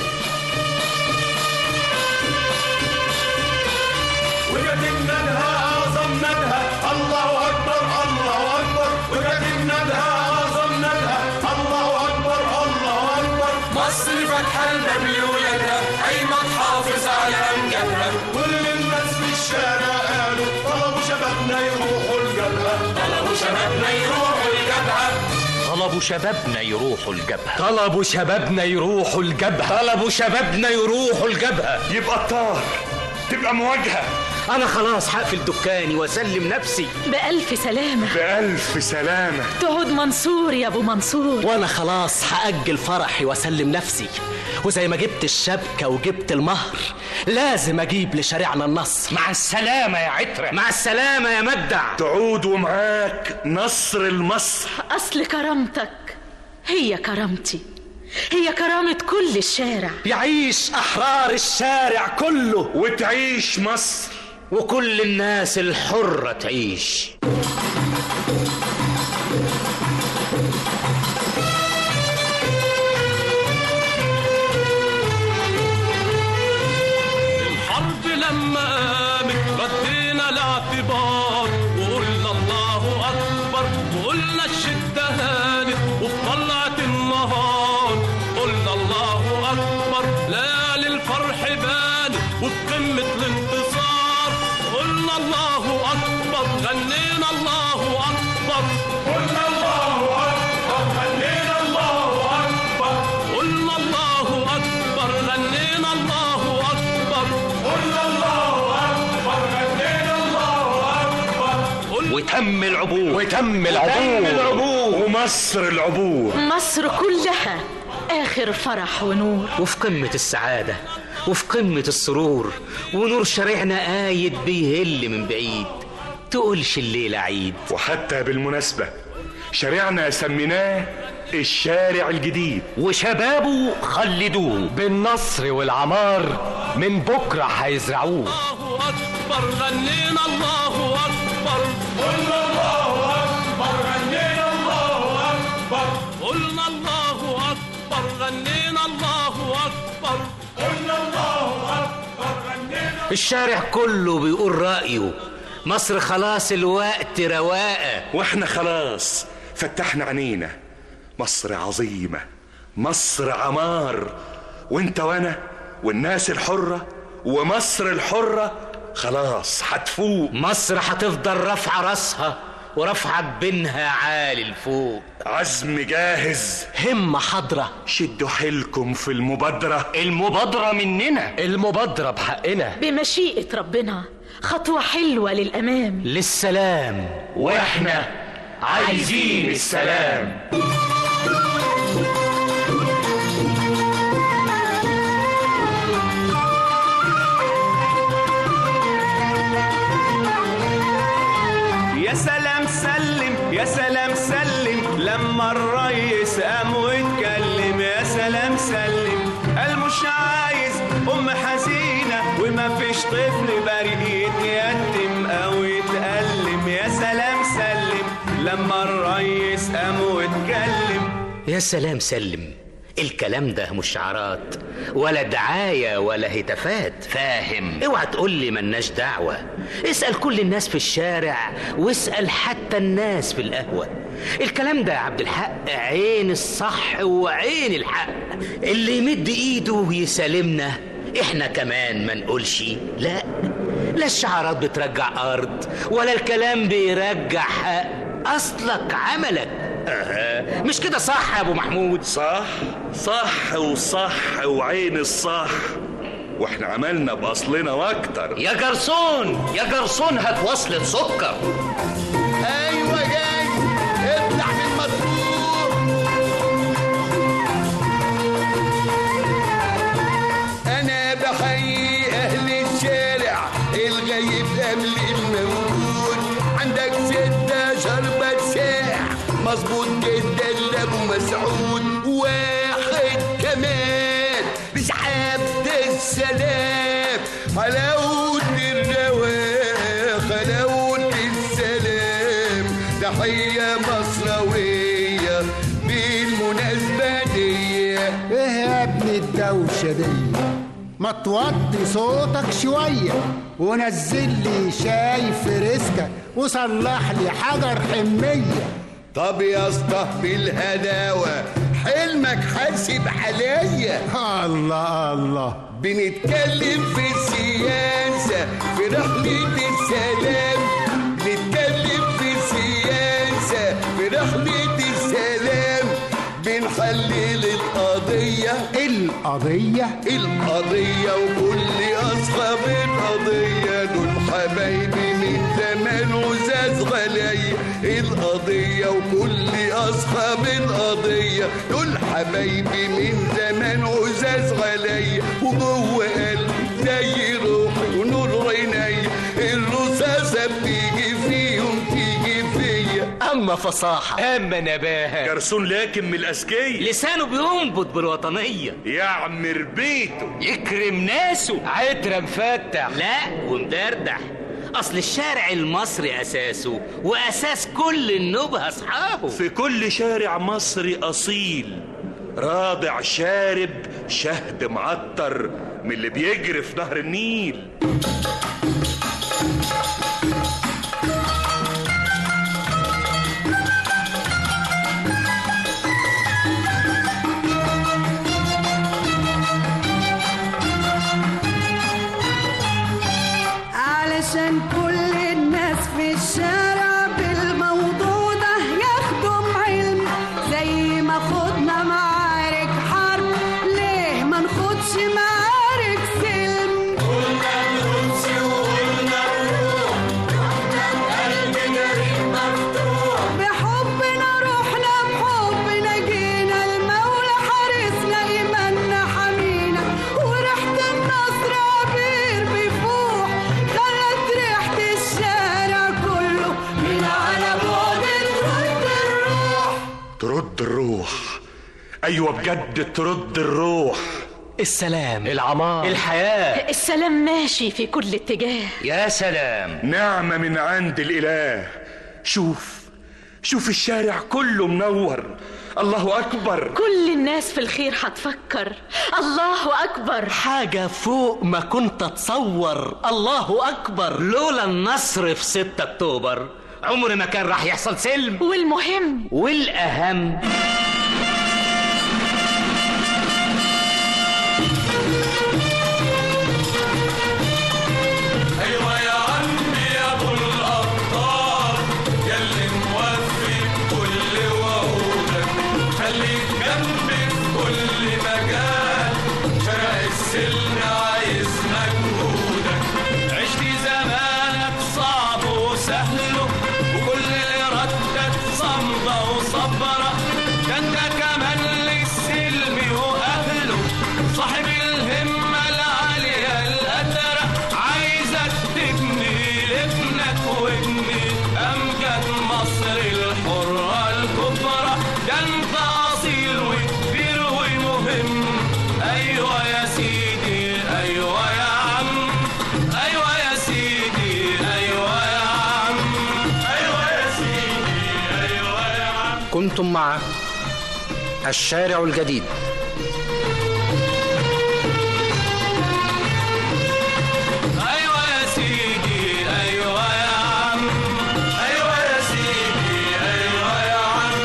وجت الندهة أعظم ندهة الله أكبر الله أكبر وجت الندهة أعظم ندهة الله أكبر الله أكبر مصر فاتحة الباب لولادها قايمة تحافظ على أمجادها كل الناس في الشارع قالوا طلبوا شبابنا يروحوا الجبهة طلبوا شبابنا يروحوا الجبهة طلبوا شبابنا يروحوا الجبهة طلبوا شبابنا يروحوا الجبهة طلبوا شبابنا يروحوا الجبهة يبقى الطار تبقى مواجهة أنا خلاص هقفل دكاني وأسلم نفسي بألف سلامة بألف سلامة تعود منصور يا أبو منصور وانا خلاص هأجل فرحي واسلم نفسي وزي ما جبت الشبكة وجبت المهر لازم اجيب لشارعنا النصر مع السلامة يا عترة مع السلامة يا مبدع تعود ومعاك نصر المصر أصل كرامتك هي كرامتي هي كرامة كل الشارع يعيش احرار الشارع كله وتعيش مصر وكل الناس الحرة تعيش الحرب لما قامت ردينا الاعتبار وقلنا الله اكبر وقلنا الشده هانت وفي طلعه النهار قلنا الله اكبر ليالي الفرح بانت وفي قمه الانتصار قلنا الله اكبر غنينا الله اكبر قلنا الله اكبر غنينا الله اكبر قلنا الله اكبر غنينا الله اكبر قلنا الله اكبر غنينا الله اكبر وتم العبور وتم وتم العبور ومصر العبور مصر كلها آخر فرح ونور وفي قمة السعادة وفي قمة السرور ونور شارعنا قايد بيهل من بعيد تقولش الليلة عيد وحتى بالمناسبة شارعنا سميناه الشارع الجديد وشبابه خلدوه بالنصر والعمار من بكرة هيزرعوه الله اكبر غنينا الله اكبر قلنا الله اكبر غنينا الله اكبر قلنا الله اكبر غنينا الله اكبر قلنا الله اكبر غنينا الشارع كله بيقول رأيه مصر خلاص الوقت رواقة واحنا خلاص فتحنا عينينا مصر عظيمة مصر عمار وانت وانا والناس الحرة ومصر الحرة خلاص هتفوق مصر هتفضل رافعة راسها ورافعة جبينها عالي لفوق عزم جاهز همة حاضرة شدوا حيلكم في المبادرة المبادرة مننا المبادرة بحقنا بمشيئة ربنا خطوة حلوة للأمام للسلام واحنا عايزين السلام يا سلام سلم يا سلام سلم لما الريس قام واتكلم يا سلام سلم قال مش عايز ام حزينه وما فيش طفل بريء يتيتم او يتألم يا سلام سلم لما الريس قام واتكلم يا سلام سلم الكلام ده مش شعارات ولا دعاية ولا هتافات فاهم اوعى تقول لي ملناش دعوة اسأل كل الناس في الشارع واسأل حتى الناس في القهوة الكلام ده يا عبد الحق عين الصح وعين الحق اللي يمد ايده ويسالمنا احنا كمان ما نقولش لا لا الشعارات بترجع ارض ولا الكلام بيرجع حق اصلك عملك أه. مش كده صح يا ابو محمود صح صح وصح وعين الصح واحنا عملنا باصلنا واكتر يا جرسون يا جرسون هات وصلة سكر ايوه جاي اطلع من مطروح انا بحيي اهل الشارع الغايب قبل الموجود عندك ستة شربة ساعة مظبوط جدا لابو مسعود واحد كمان بسحابة السلام حلاوة الرواق حلاوة السلام تحية مصروية بالمناسبة دي ايه يا ابن الدوشة دي ما توطي صوتك شوية ونزل لي شاي فريسكا وصلح لي حجر حمية طب يا اسطى بالهداوة حلمك حاسب عليا الله الله بنتكلم في السياسة في رحلة السلام بنتكلم في السياسة في رحلة السلام بنحلل القضية القضية القضية وكل أصحاب القضية دول حبايبي من زمان وزاز غلاية القضية وكل أصحاب القضية دول حبايبي من زمان وزاز غلاية وجوه قلبي زي روحي ونور عيني الرصاصة بتيجي فيهم تيجي فيا اما فصاحة اما نباهة جرسون لكن من الاذكياء لسانه بينبض بالوطنية يعمر بيته يكرم ناسه عترة مفتح لا ومدردح اصل الشارع المصري اساسه واساس كل النبهة اصحابه في كل شارع مصري اصيل راضع شارب شهد معطر من اللي بيجري في نهر النيل علشان كل الناس في الشارع بالموضوع ده ياخدوا علم زي ما خدنا معارك حرب ليه ما نخدش معارك سلم قلنا القدس وقلنا الروح قلبنا ريح مفتوح بحبنا روحنا بحبنا جينا المولى حارسنا ايماننا حمينا وريحة النصر عبير بيفوح خلت ريحة الشارع كله من على بعد ترد الروح ترد الروح ايوه بجد ترد الروح السلام العمار الحياة السلام ماشي في كل اتجاه يا سلام نعمة من عند الإله شوف شوف الشارع كله منور الله أكبر كل الناس في الخير هتفكر الله أكبر حاجة فوق ما كنت اتصور الله اكبر لولا النصر في 6 اكتوبر عمر ما كان راح يحصل سلم والمهم والاهم ايوه يا عمي يا ابو الابطال ياللي موفي بكل وعودك خليك جنبي في كل مجال شارع السلم عايز مجهودك عشت زمانك صعب وسهله وكل ردك صمدة وصبرة ده انت كمان للسلم واهله صاحب الهمة العالية القادرة عايزك تبني لابنك وابني امجد مصر الحرة الكبرى ده انت اصيل وكبير ومهم ايوه يا سيدي ايوه يا عم ايوه يا سيدي ايوه يا عم ايوه يا سيدي ايوه يا عم كنتم مع الشارع الجديد ايوه يا سيدي ايوه يا عم ايوه يا سيدي ايوه يا عم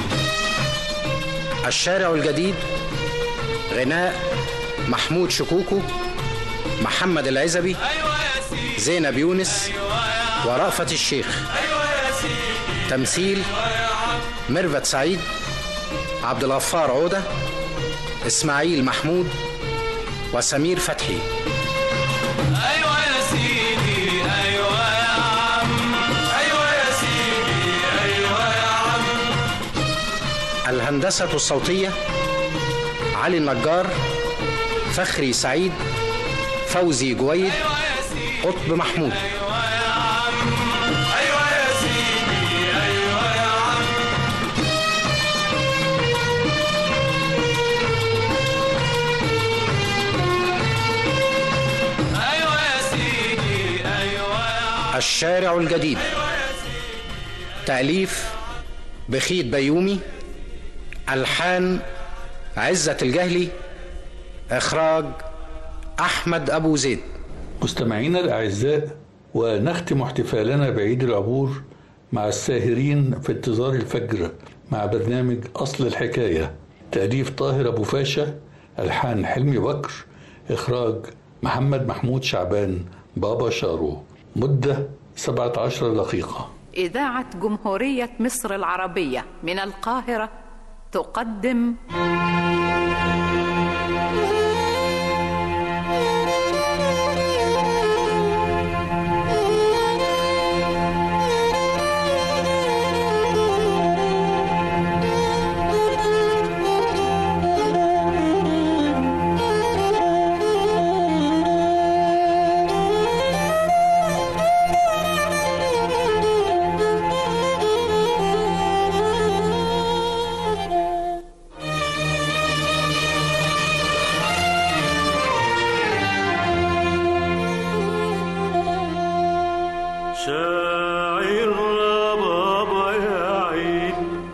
الشارع الجديد غناء محمود شكوكو محمد العزبي زينب يونس ورأفت الشيخ تمثيل ميرفت سعيد عبد الغفار عودة إسماعيل محمود وسمير فتحي ايوه يا سيدي ايوه يا عم ايوه يا سيدي ايوه يا عم الهندسة الصوتية علي النجار فخري سعيد فوزي جويد قطب محمود ايوه يا سيدي ايوه يا عم ايوه يا سيدي ايوه الشارع الجديد تأليف بخيت بيومي ألحان عزة الجهلي إخراج أحمد أبو زيد مستمعينا الأعزاء ونختم احتفالنا بعيد العبور مع الساهرين في انتظار الفجر مع برنامج أصل الحكاية تأليف طاهر أبو فاشا ألحان حلمي بكر إخراج محمد محمود شعبان بابا شارو مدة 17 دقيقة إذاعة جمهورية مصر العربية من القاهرة تقدم شاعر بابا يا عين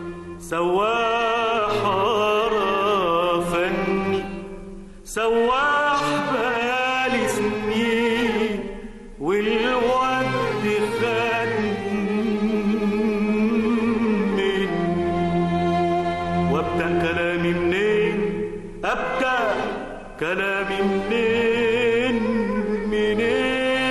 سواح حارة فني سواح بالي سنين والوقت خد مني وابدا كلامي منين ابدا كلامي منين منين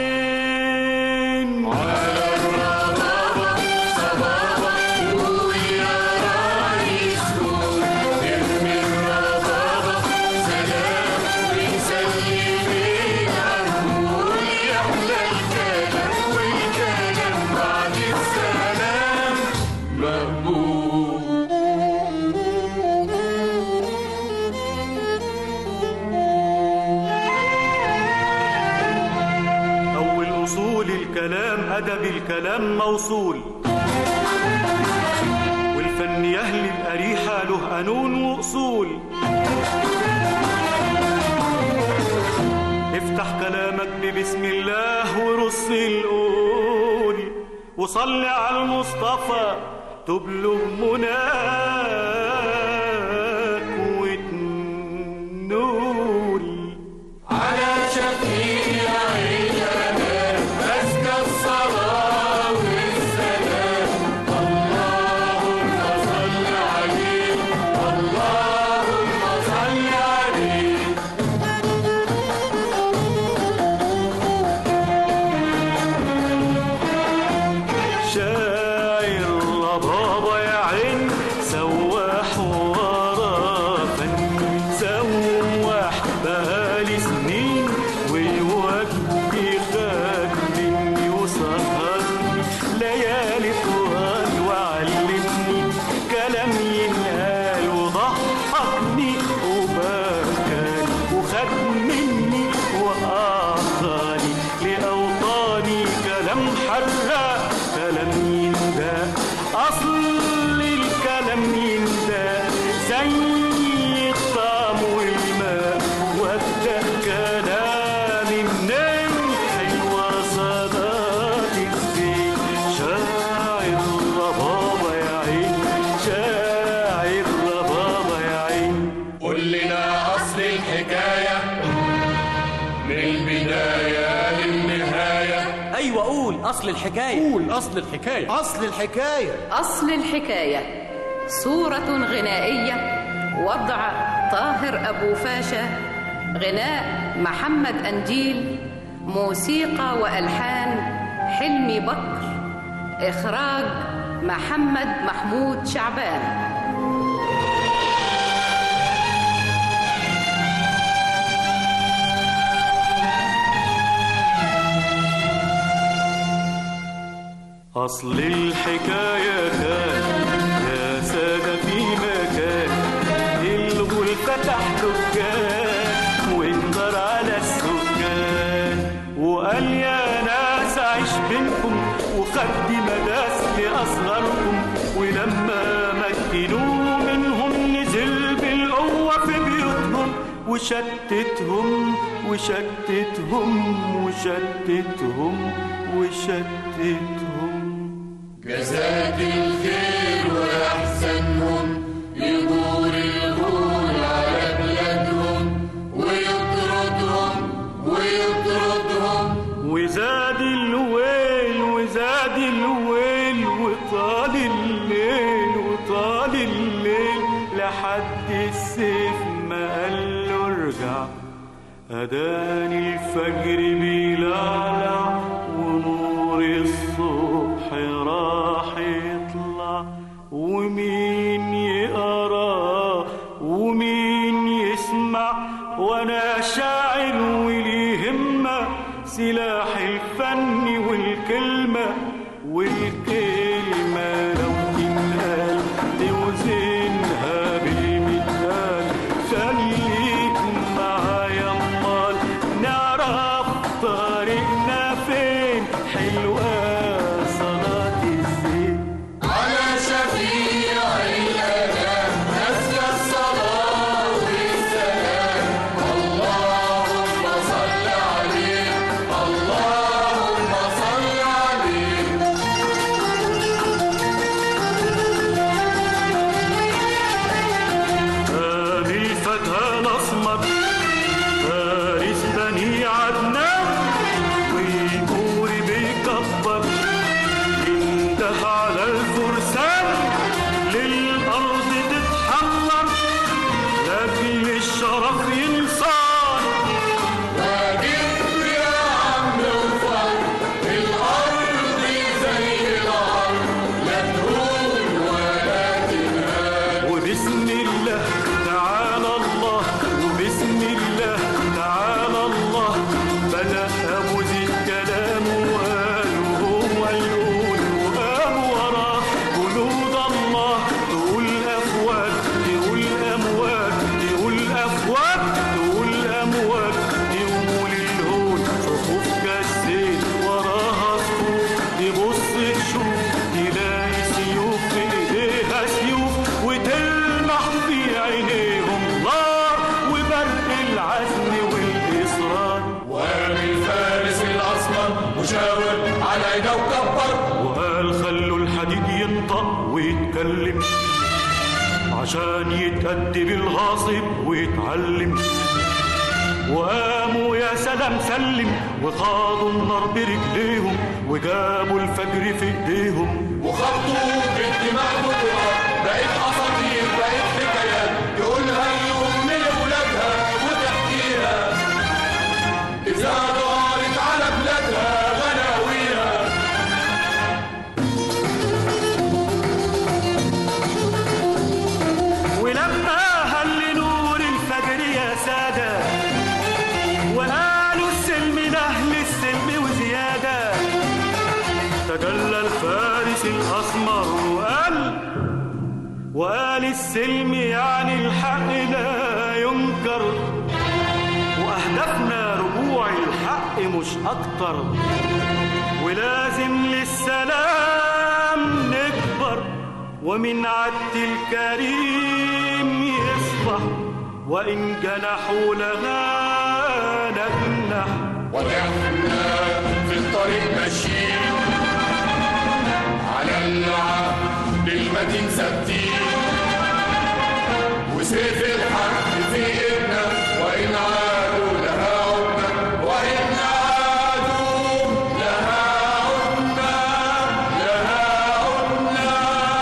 على الربابة صبابة قول يا ريس قول ارمي الربابة سلام بنسلمين قول يحلى الكلام والكلام بعد السلام مقبول أول أصول الكلام أدب الكلام موصول والفن يهلي الأريحة له قانون وأصول افتح كلامك ببسم الله ورص القول وصلي على المصطفى تبلغ مناك وتنول على شفيع عيدنا أزكى الصلاة والسلام اللهم صل عليه اللهم صل عليه شاعر بابا يا عين سواح ورا فن سواح بقالي سنين والوقت خد مني وسهرني ليالي طوال وعلمني كلام ينقال وضحكني وبكاني وخد مني وأعطاني لأوطاني كلام حراق كلام يندى أصل الكلام يندى زي الطعم والماء وابدأ كلامي منين حلوة صلاة الزين شاعر بابا يا عين شاعر بابا يا عين قول لنا أصل الحكاية من البداية للنهاية ايوه قول اصل الحكايه قول اصل الحكايه أصل الحكاية أصل الحكاية صورة غنائية وضع طاهر أبو فاشا غناء محمد أنجيل موسيقى وألحان حلمي بكر إخراج محمد محمود شعبان أصل الحكاية كان يا سادة في مكان الغول فتح دكان وانظر على السكان وقال يا ناس عيش بينكم وخدي مداس لأصغركم ولما مكنوه منهم نزل بالقوة في بيوتهم وشتتهم وشتتهم وشتتهم وشتتهم جزاك الخير وأحسنهم يدور الغول على بلادهم ويطردهم ويطردهم وزاد الويل وزاد الويل وطال الليل وطال الليل لحد السيف ما قال له ارجع أداني الفجر بيلعلع ونور الصبح راح يطلع ومين يقرا ومين يسمع وانا شاعر ولي همة سلاح الفن والكلمة والكلمة لو تنقال توزنها بالمثال خليك معايا امال نعرف طريقنا فين حلوة صلاة الزين على شفيع الأنام أزكى الصلاة والسلام اللهم صل عليه اللهم صل عليه هذه الفتى الأسمر فارس بني عدنان ويقول بيكبر ينده على الفرسان للأرض تتحمر لأجل الشرف ينصار واجب يا عم وفر الأرض زي الأرض لا تهون ولا تنهار وبسم الله تعالى الله وبسم الله تعالى الله بدأ أبو زيد كلامه وقال وهو يقول وقام وراه جنود الله تقول أفواج تقول أمواج تقول أفواج تقول أمواج تقول الهون صفوف كالزيت وراها صفوف تبص تشوف تلاقي سيوف في ايديها سيوف وتلمح في عينيهم نار وبرق العزم والإصرار وبالفارس الأسمر مشاور على عينه وكبر وقال خلوا الحديد ينطق ويتكلم عشان يتأدب الغاصب ويتعلم وقاموا يا سلام سلم وخاضوا النار برجليهم وجابوا الفجر في ايديهم وخبطوا بالدماء بطرق بقت أساطير بقت حكايات تقولها الأم لأولادها وتحكيها إذا دارت على بلادها غناويها ولما هل نور الفجر يا سادة وقالوا السلم لأهل السلم وزيادة تجلى الفارس الأسمر وقال وقال السلم يعني الحق لا ينكر وأهدافنا رجوع الحق مش أكتر ولازم للسلام نكبر ومن عد الكريم يصبح وإن جنحوا لها نجنح ونحن في الطريق ماشيين على العهد المتين ثابتين وسيف الحق في ايدنا وإن عادوا لها عدنا وإن عادوا لها عدنا لها عدنا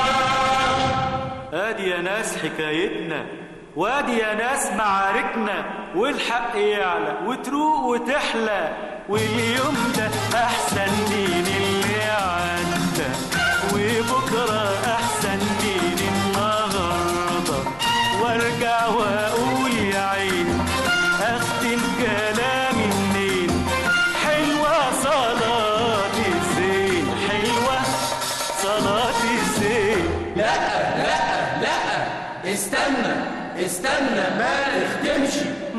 ادي يا ناس حكايتنا وادي يا ناس معاركنا والحق يعلى وتروق وتحلى واليوم ده احسن من اللي عدى وبكره احسن من النهارده وارجع واقول يا عيني اختم كلامي منين حلوه صلاه الزين حلوه استنى ما تختمش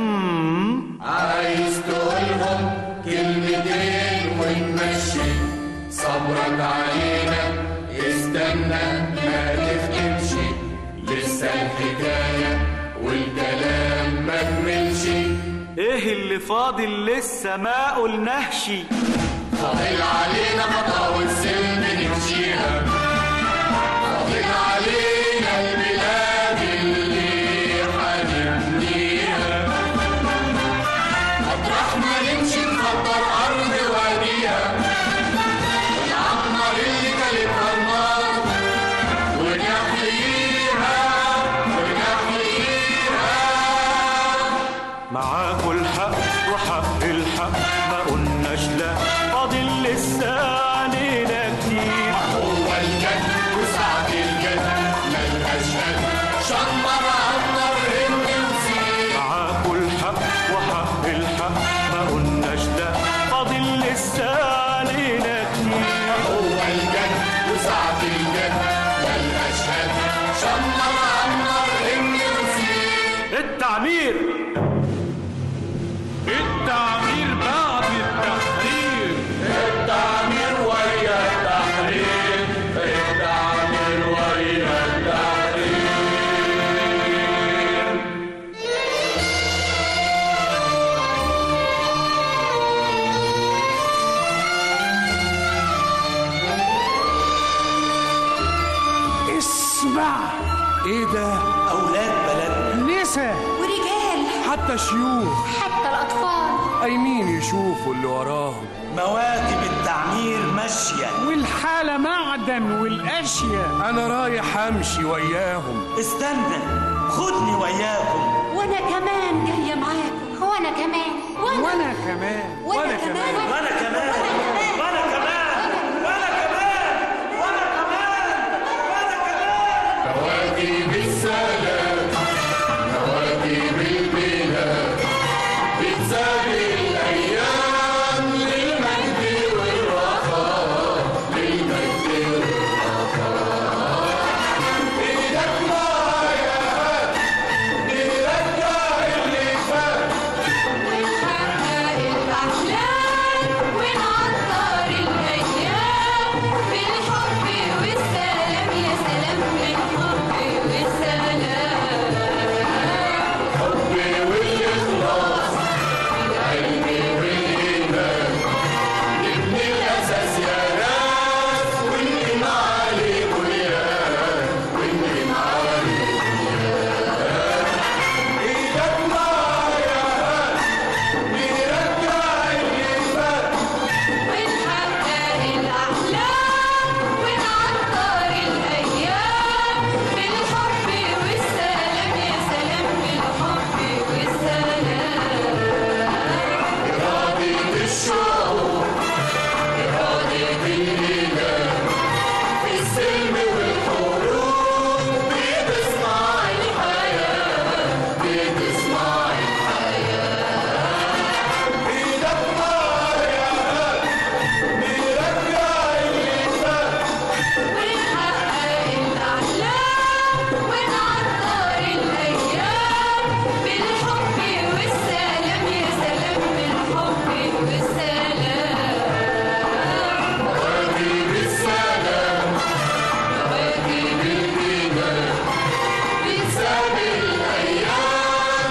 عايز تقولهم كلمتين ونمشي صبرك علينا استنى ما تختمش لسه الحكاية والكلام ما كملش ايه اللي فاضل لسه ما قلناهش فاضل علينا خطوة السلم نمشيها فاضل علينا البلاد اللي هنبنيها مطرح ما نمشي نخطر أرض واديها ونعمر اللي كلتها النار ونحييها ونحييها معاكوا الحق وحق الحق ما قلناش لا فاضل لسه علينا كتير هو الجد وسعة الجد ملهاش قد شمر عمر هند وسير معاكوا الحق وحق الحق ما قلناش لا فاضل لسه علينا كتير هو الجد وسعة الجد ملهاش قد شمر عمر هند وسير التعمير التعمير بعد التحرير التعمير ويا التحرير التعمير ويا التحرير اسمع ايه ده اولاد بلدنا نسا ورجال حتى شيوخ حتى الأطفال قايمين يشوفوا اللي وراهم مواكب التعمير ماشية والحالة معدن والأشياء أنا رايح أمشي وياهم استنى خدني وياكم وأنا كمان جاية معاكم وأنا كمان وأنا وأنا كمان وأنا كمان وأنا كمان وأنا كمان وأنا كمان وأنا كمان نواكب السلام نواكب البلاد بتسابق الأيام للمجد والرخاء للمجد والرخاء إيدك معايا هات نرجع اللي فات ونحقق الأحلام ونعطر الأيام بالحب والسلام يا سلام بالحب والسلام الحب والإخلاص العلم والإيمان نبني الأساس يا ناس ونقيم عليه بنيان ونقيم عليه بنيان إيدك معايا هات نرجع اللي فات ونحقق الأحلام ونعطر الأيام بالحب والسلام يا سلام بالحب والسلام إرادة الشعوب إرادة الإله في السلم والحروب بتصنع الحياة بتصنع الحياة إيدك معايا هات نرجع اللي فات ونحقق الأحلام ونعطر الأيام بالحب والسلام يا سلام بالحب والسلام نواكب السلام نواكب الإيمان بتسابق الأيام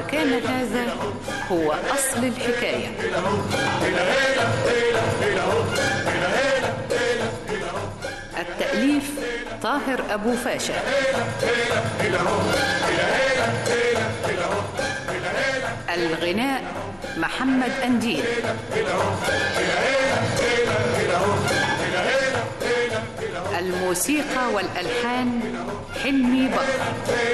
وكان هذا هو أصل الحكاية التأليف طاهر أبو فاشا الغناء محمد أنديل الموسيقى والألحان حلمي بكر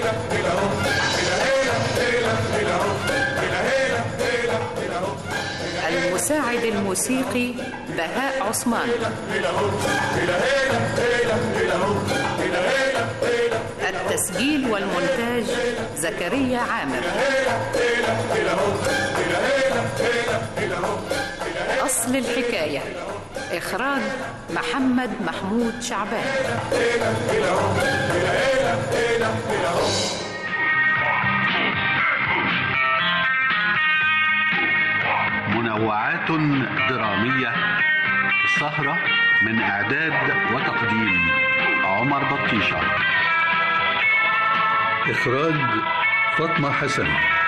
المساعد الموسيقي بهاء عثمان التسجيل والمونتاج زكريا عامر أصل الحكاية إخراج محمد محمود شعبان منوعات درامية السهرة من إعداد وتقديم عمر بطيشة إخراج فاطمة حسن